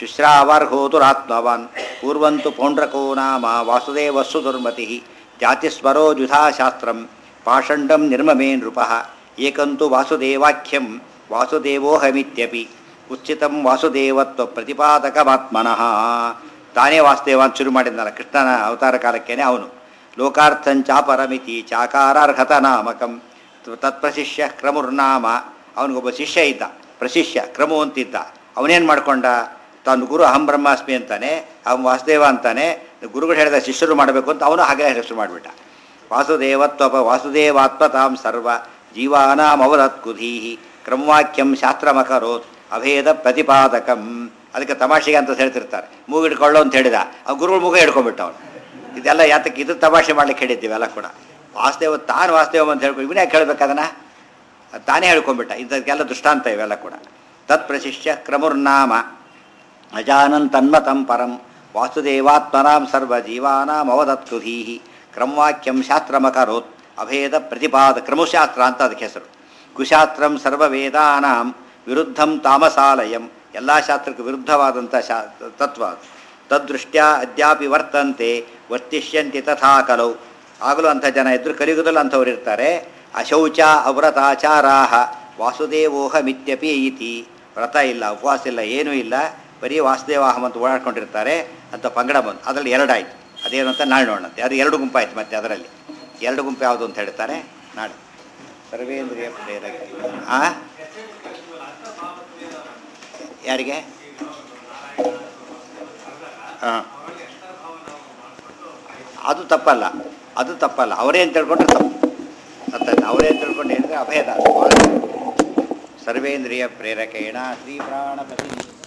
ಶುಶ್ರಾವರ್ಹೋತುರಾತ್ಮವಾನ್ ಪೂರ್ವಂತು ಪೌಂಡ್ರಕೋ ನಾಮ ವಾಸುದೇವಸ್ಸು ದುರ್ಮತಿ ಜಾತಿಸ್ವರೋ ದ್ಯುಧಾಶಾಸ್ತ್ರಂ ಪಾಷಂಡಂ ನಿರ್ಮಮೇ ನೃಪಃ ಏಕಂತು ವಾಸುದೇವಾಖ್ಯಂ ವಾಸುದೇವೋಹಮಿತ್ಯಪಿ ಉಚಿತಂ ವಾಸುದೇವತ್ವ ಪ್ರತಿಪಾದಕಮಾತ್ಮನಃ ತಾನೇ ವಾಸುದೇವ ಅಂತ ಶುರು ಮಾಡಿದ್ನಲ್ಲ ಕೃಷ್ಣನ ಅವತಾರ ಕಾಲಕ್ಕೇನೆ ಅವನು ಲೋಕಾರ್ಥಂಚಾಪರಮಿತಿ ಚಾಕಾರಾರ್ಹತ ನಾಮಕಂ ತತ್ಪ್ರಶಿಷ್ಯ ಕ್ರಮುರ್ನಾಮ ಅವನಿಗೊಬ್ಬ ಶಿಷ್ಯ ಇದ್ದ ಪ್ರಶಿಷ್ಯ ಕ್ರಮು ಅಂತಿದ್ದ ಅವನೇನು ಮಾಡ್ಕೊಂಡ ತಾನು ಗುರು ಅಹಂ ಬ್ರಹ್ಮಾಸ್ಮಿ ಅಂತಾನೆ ಅವನು ವಾಸುದೇವ ಅಂತಾನೆ ಗುರುಗಳು ಹೇಳಿದ ಶಿಷ್ಯರು ಮಾಡಬೇಕು ಅಂತ ಅವನು ಹಾಗೆ ಹೆಸರು ಮಾಡಿಬಿಟ್ಟ ವಾಸುದೇವತ್ವಪ ವಾಸುದೇವಾತ್ಮ ತಾಂ ಸರ್ವ ಜೀವಾನಾಂ ಅವರತ್ಕುಧೀಹಿ ಕ್ರಮವಾಕ್ಯಂ ಶಾಸ್ತ್ರಮಕರೋತ್ ಅಭೇದ ಪ್ರತಿಪಾದಕಂ ಅದಕ್ಕೆ ತಮಾಷೆಗೆ ಅಂತ ಹೇಳ್ತಿರ್ತಾರೆ ಮೂಗಿಡ್ಕೊಳ್ಳೋ ಅಂತ ಹೇಳಿದ ಆ ಗುರುಗಳು ಮೂಗ ಹಿಡ್ಕೊಂಡ್ಬಿಟ್ಟ ಅವನು ಇದೆಲ್ಲ ಯಾತಕ್ಕೆ ಇದು ತಮಾಷೆ ಮಾಡ್ಲಿಕ್ಕೆ ಹೇಳಿದ್ದೀವಿ ಎಲ್ಲ ಕೂಡ ವಾಸುದೇವ ತಾನು ವಾಸುದೇವ ಅಂತ ಹೇಳ್ಕೊಂಡು ಇವನೇ ಕೇಳ್ಬೇಕು ಅದನ್ನ ಅದ್ ತಾನೇ ಹೇಳ್ಕೊಂಡ್ಬಿಟ್ಟ ಇದಕ್ಕೆಲ್ಲ ದೃಷ್ಟಾಂತ ಇವೆಲ್ಲ ಕೂಡ ತತ್ ಪ್ರಶಿಷ್ಯ ಕ್ರಮುರ್ನಾಮ ಅಜಾನನ್ ತನ್ಮತಂ ಪರಂ ವಾಸುದೇವಾತ್ಮನಾಂ ಸರ್ವ ಜೀವಾನಾಂ ಅವದತ್ಕುಧೀಹಿ ಕ್ರಮವಾಕ್ಯಂ ಶಾಸ್ತ್ರಮಕರೋತ್ ಅಭೇದ ಪ್ರತಿಪಾದ ಕ್ರಮಶಾಸ್ತ್ರ ಅಂತ ಅದಕ್ಕೆ ಹೆಸರು ಕುಶಾಸ್ತ್ರಂ ಸರ್ವವೇದಾನಾಂ ವಿರುದ್ಧಂ ತಾಮಸಾಲಯಂ ಎಲ್ಲ ಶಾಸ್ತ್ರಕ್ಕೆ ವಿರುದ್ಧವಾದಂಥ ಶಾ ತತ್ವ ಅದು. ತದ್ದೃಷ್ಟ್ಯ ಅದ್ಯಾಪಿ ವರ್ತಂತೆ ವರ್ತಿಷ್ಯಂತಿ ತಥಾ ಕಲೌ ಆಗಲೂ ಅಂಥ ಜನ ಇದ್ದರು ಕಲಿಯುಗದಲ್ಲಿ ಅಂಥವ್ರು ಇರ್ತಾರೆ ಅಶೌಚ ಅವ್ರತಾಚಾರಾ ವಾಸುದೇವೋಹಮಿತ್ಯಪಿ ಇತಿ ವ್ರತ ಇಲ್ಲ ಉಪವಾಸ ಇಲ್ಲ ಏನೂ ಇಲ್ಲ ಬರೀ ವಾಸುದೇವಾಹಂ ಅಂತ ಓಡಾಡ್ಕೊಂಡಿರ್ತಾರೆ ಅಂತ ಪಂಗಡ ಬಂತು ಅದರಲ್ಲಿ ಎರಡಾಯ್ತು ಅದೇನು ಅಂತ ನಾಳೆ ನೋಡೋಣಂತೆ ಅದು ಎರಡು ಗುಂಪಾಯ್ತು ಮತ್ತೆ ಅದರಲ್ಲಿ ಎರಡು ಗುಂಪು ಯಾವುದು ಅಂತ ಹೇಳ್ತಾರೆ ನಾಳೆ ಸರ್ವೇಂದ್ರಿಯ ಪ್ರೇರಕ ಆ ಯಾರಿಗೆ ಹಾಂ ಅದು ತಪ್ಪಲ್ಲ ಅದು ತಪ್ಪಲ್ಲ ಅವರೇ ಅಂತ ತಿಳ್ಕೊಂಡ್ರೆ ತಪ್ಪು ಅರ್ಥಾಯ್ತು ಅವರೇ ಅಂತ ತಿಳ್ಕೊಂಡು ಹೇಳಿದ್ರೆ ಅಭೇದ ಸರ್ವೇಂದ್ರಿಯ ಪ್ರೇರಕೇಣ ಶ್ರೀ ಪ್ರಾಣಪತಿ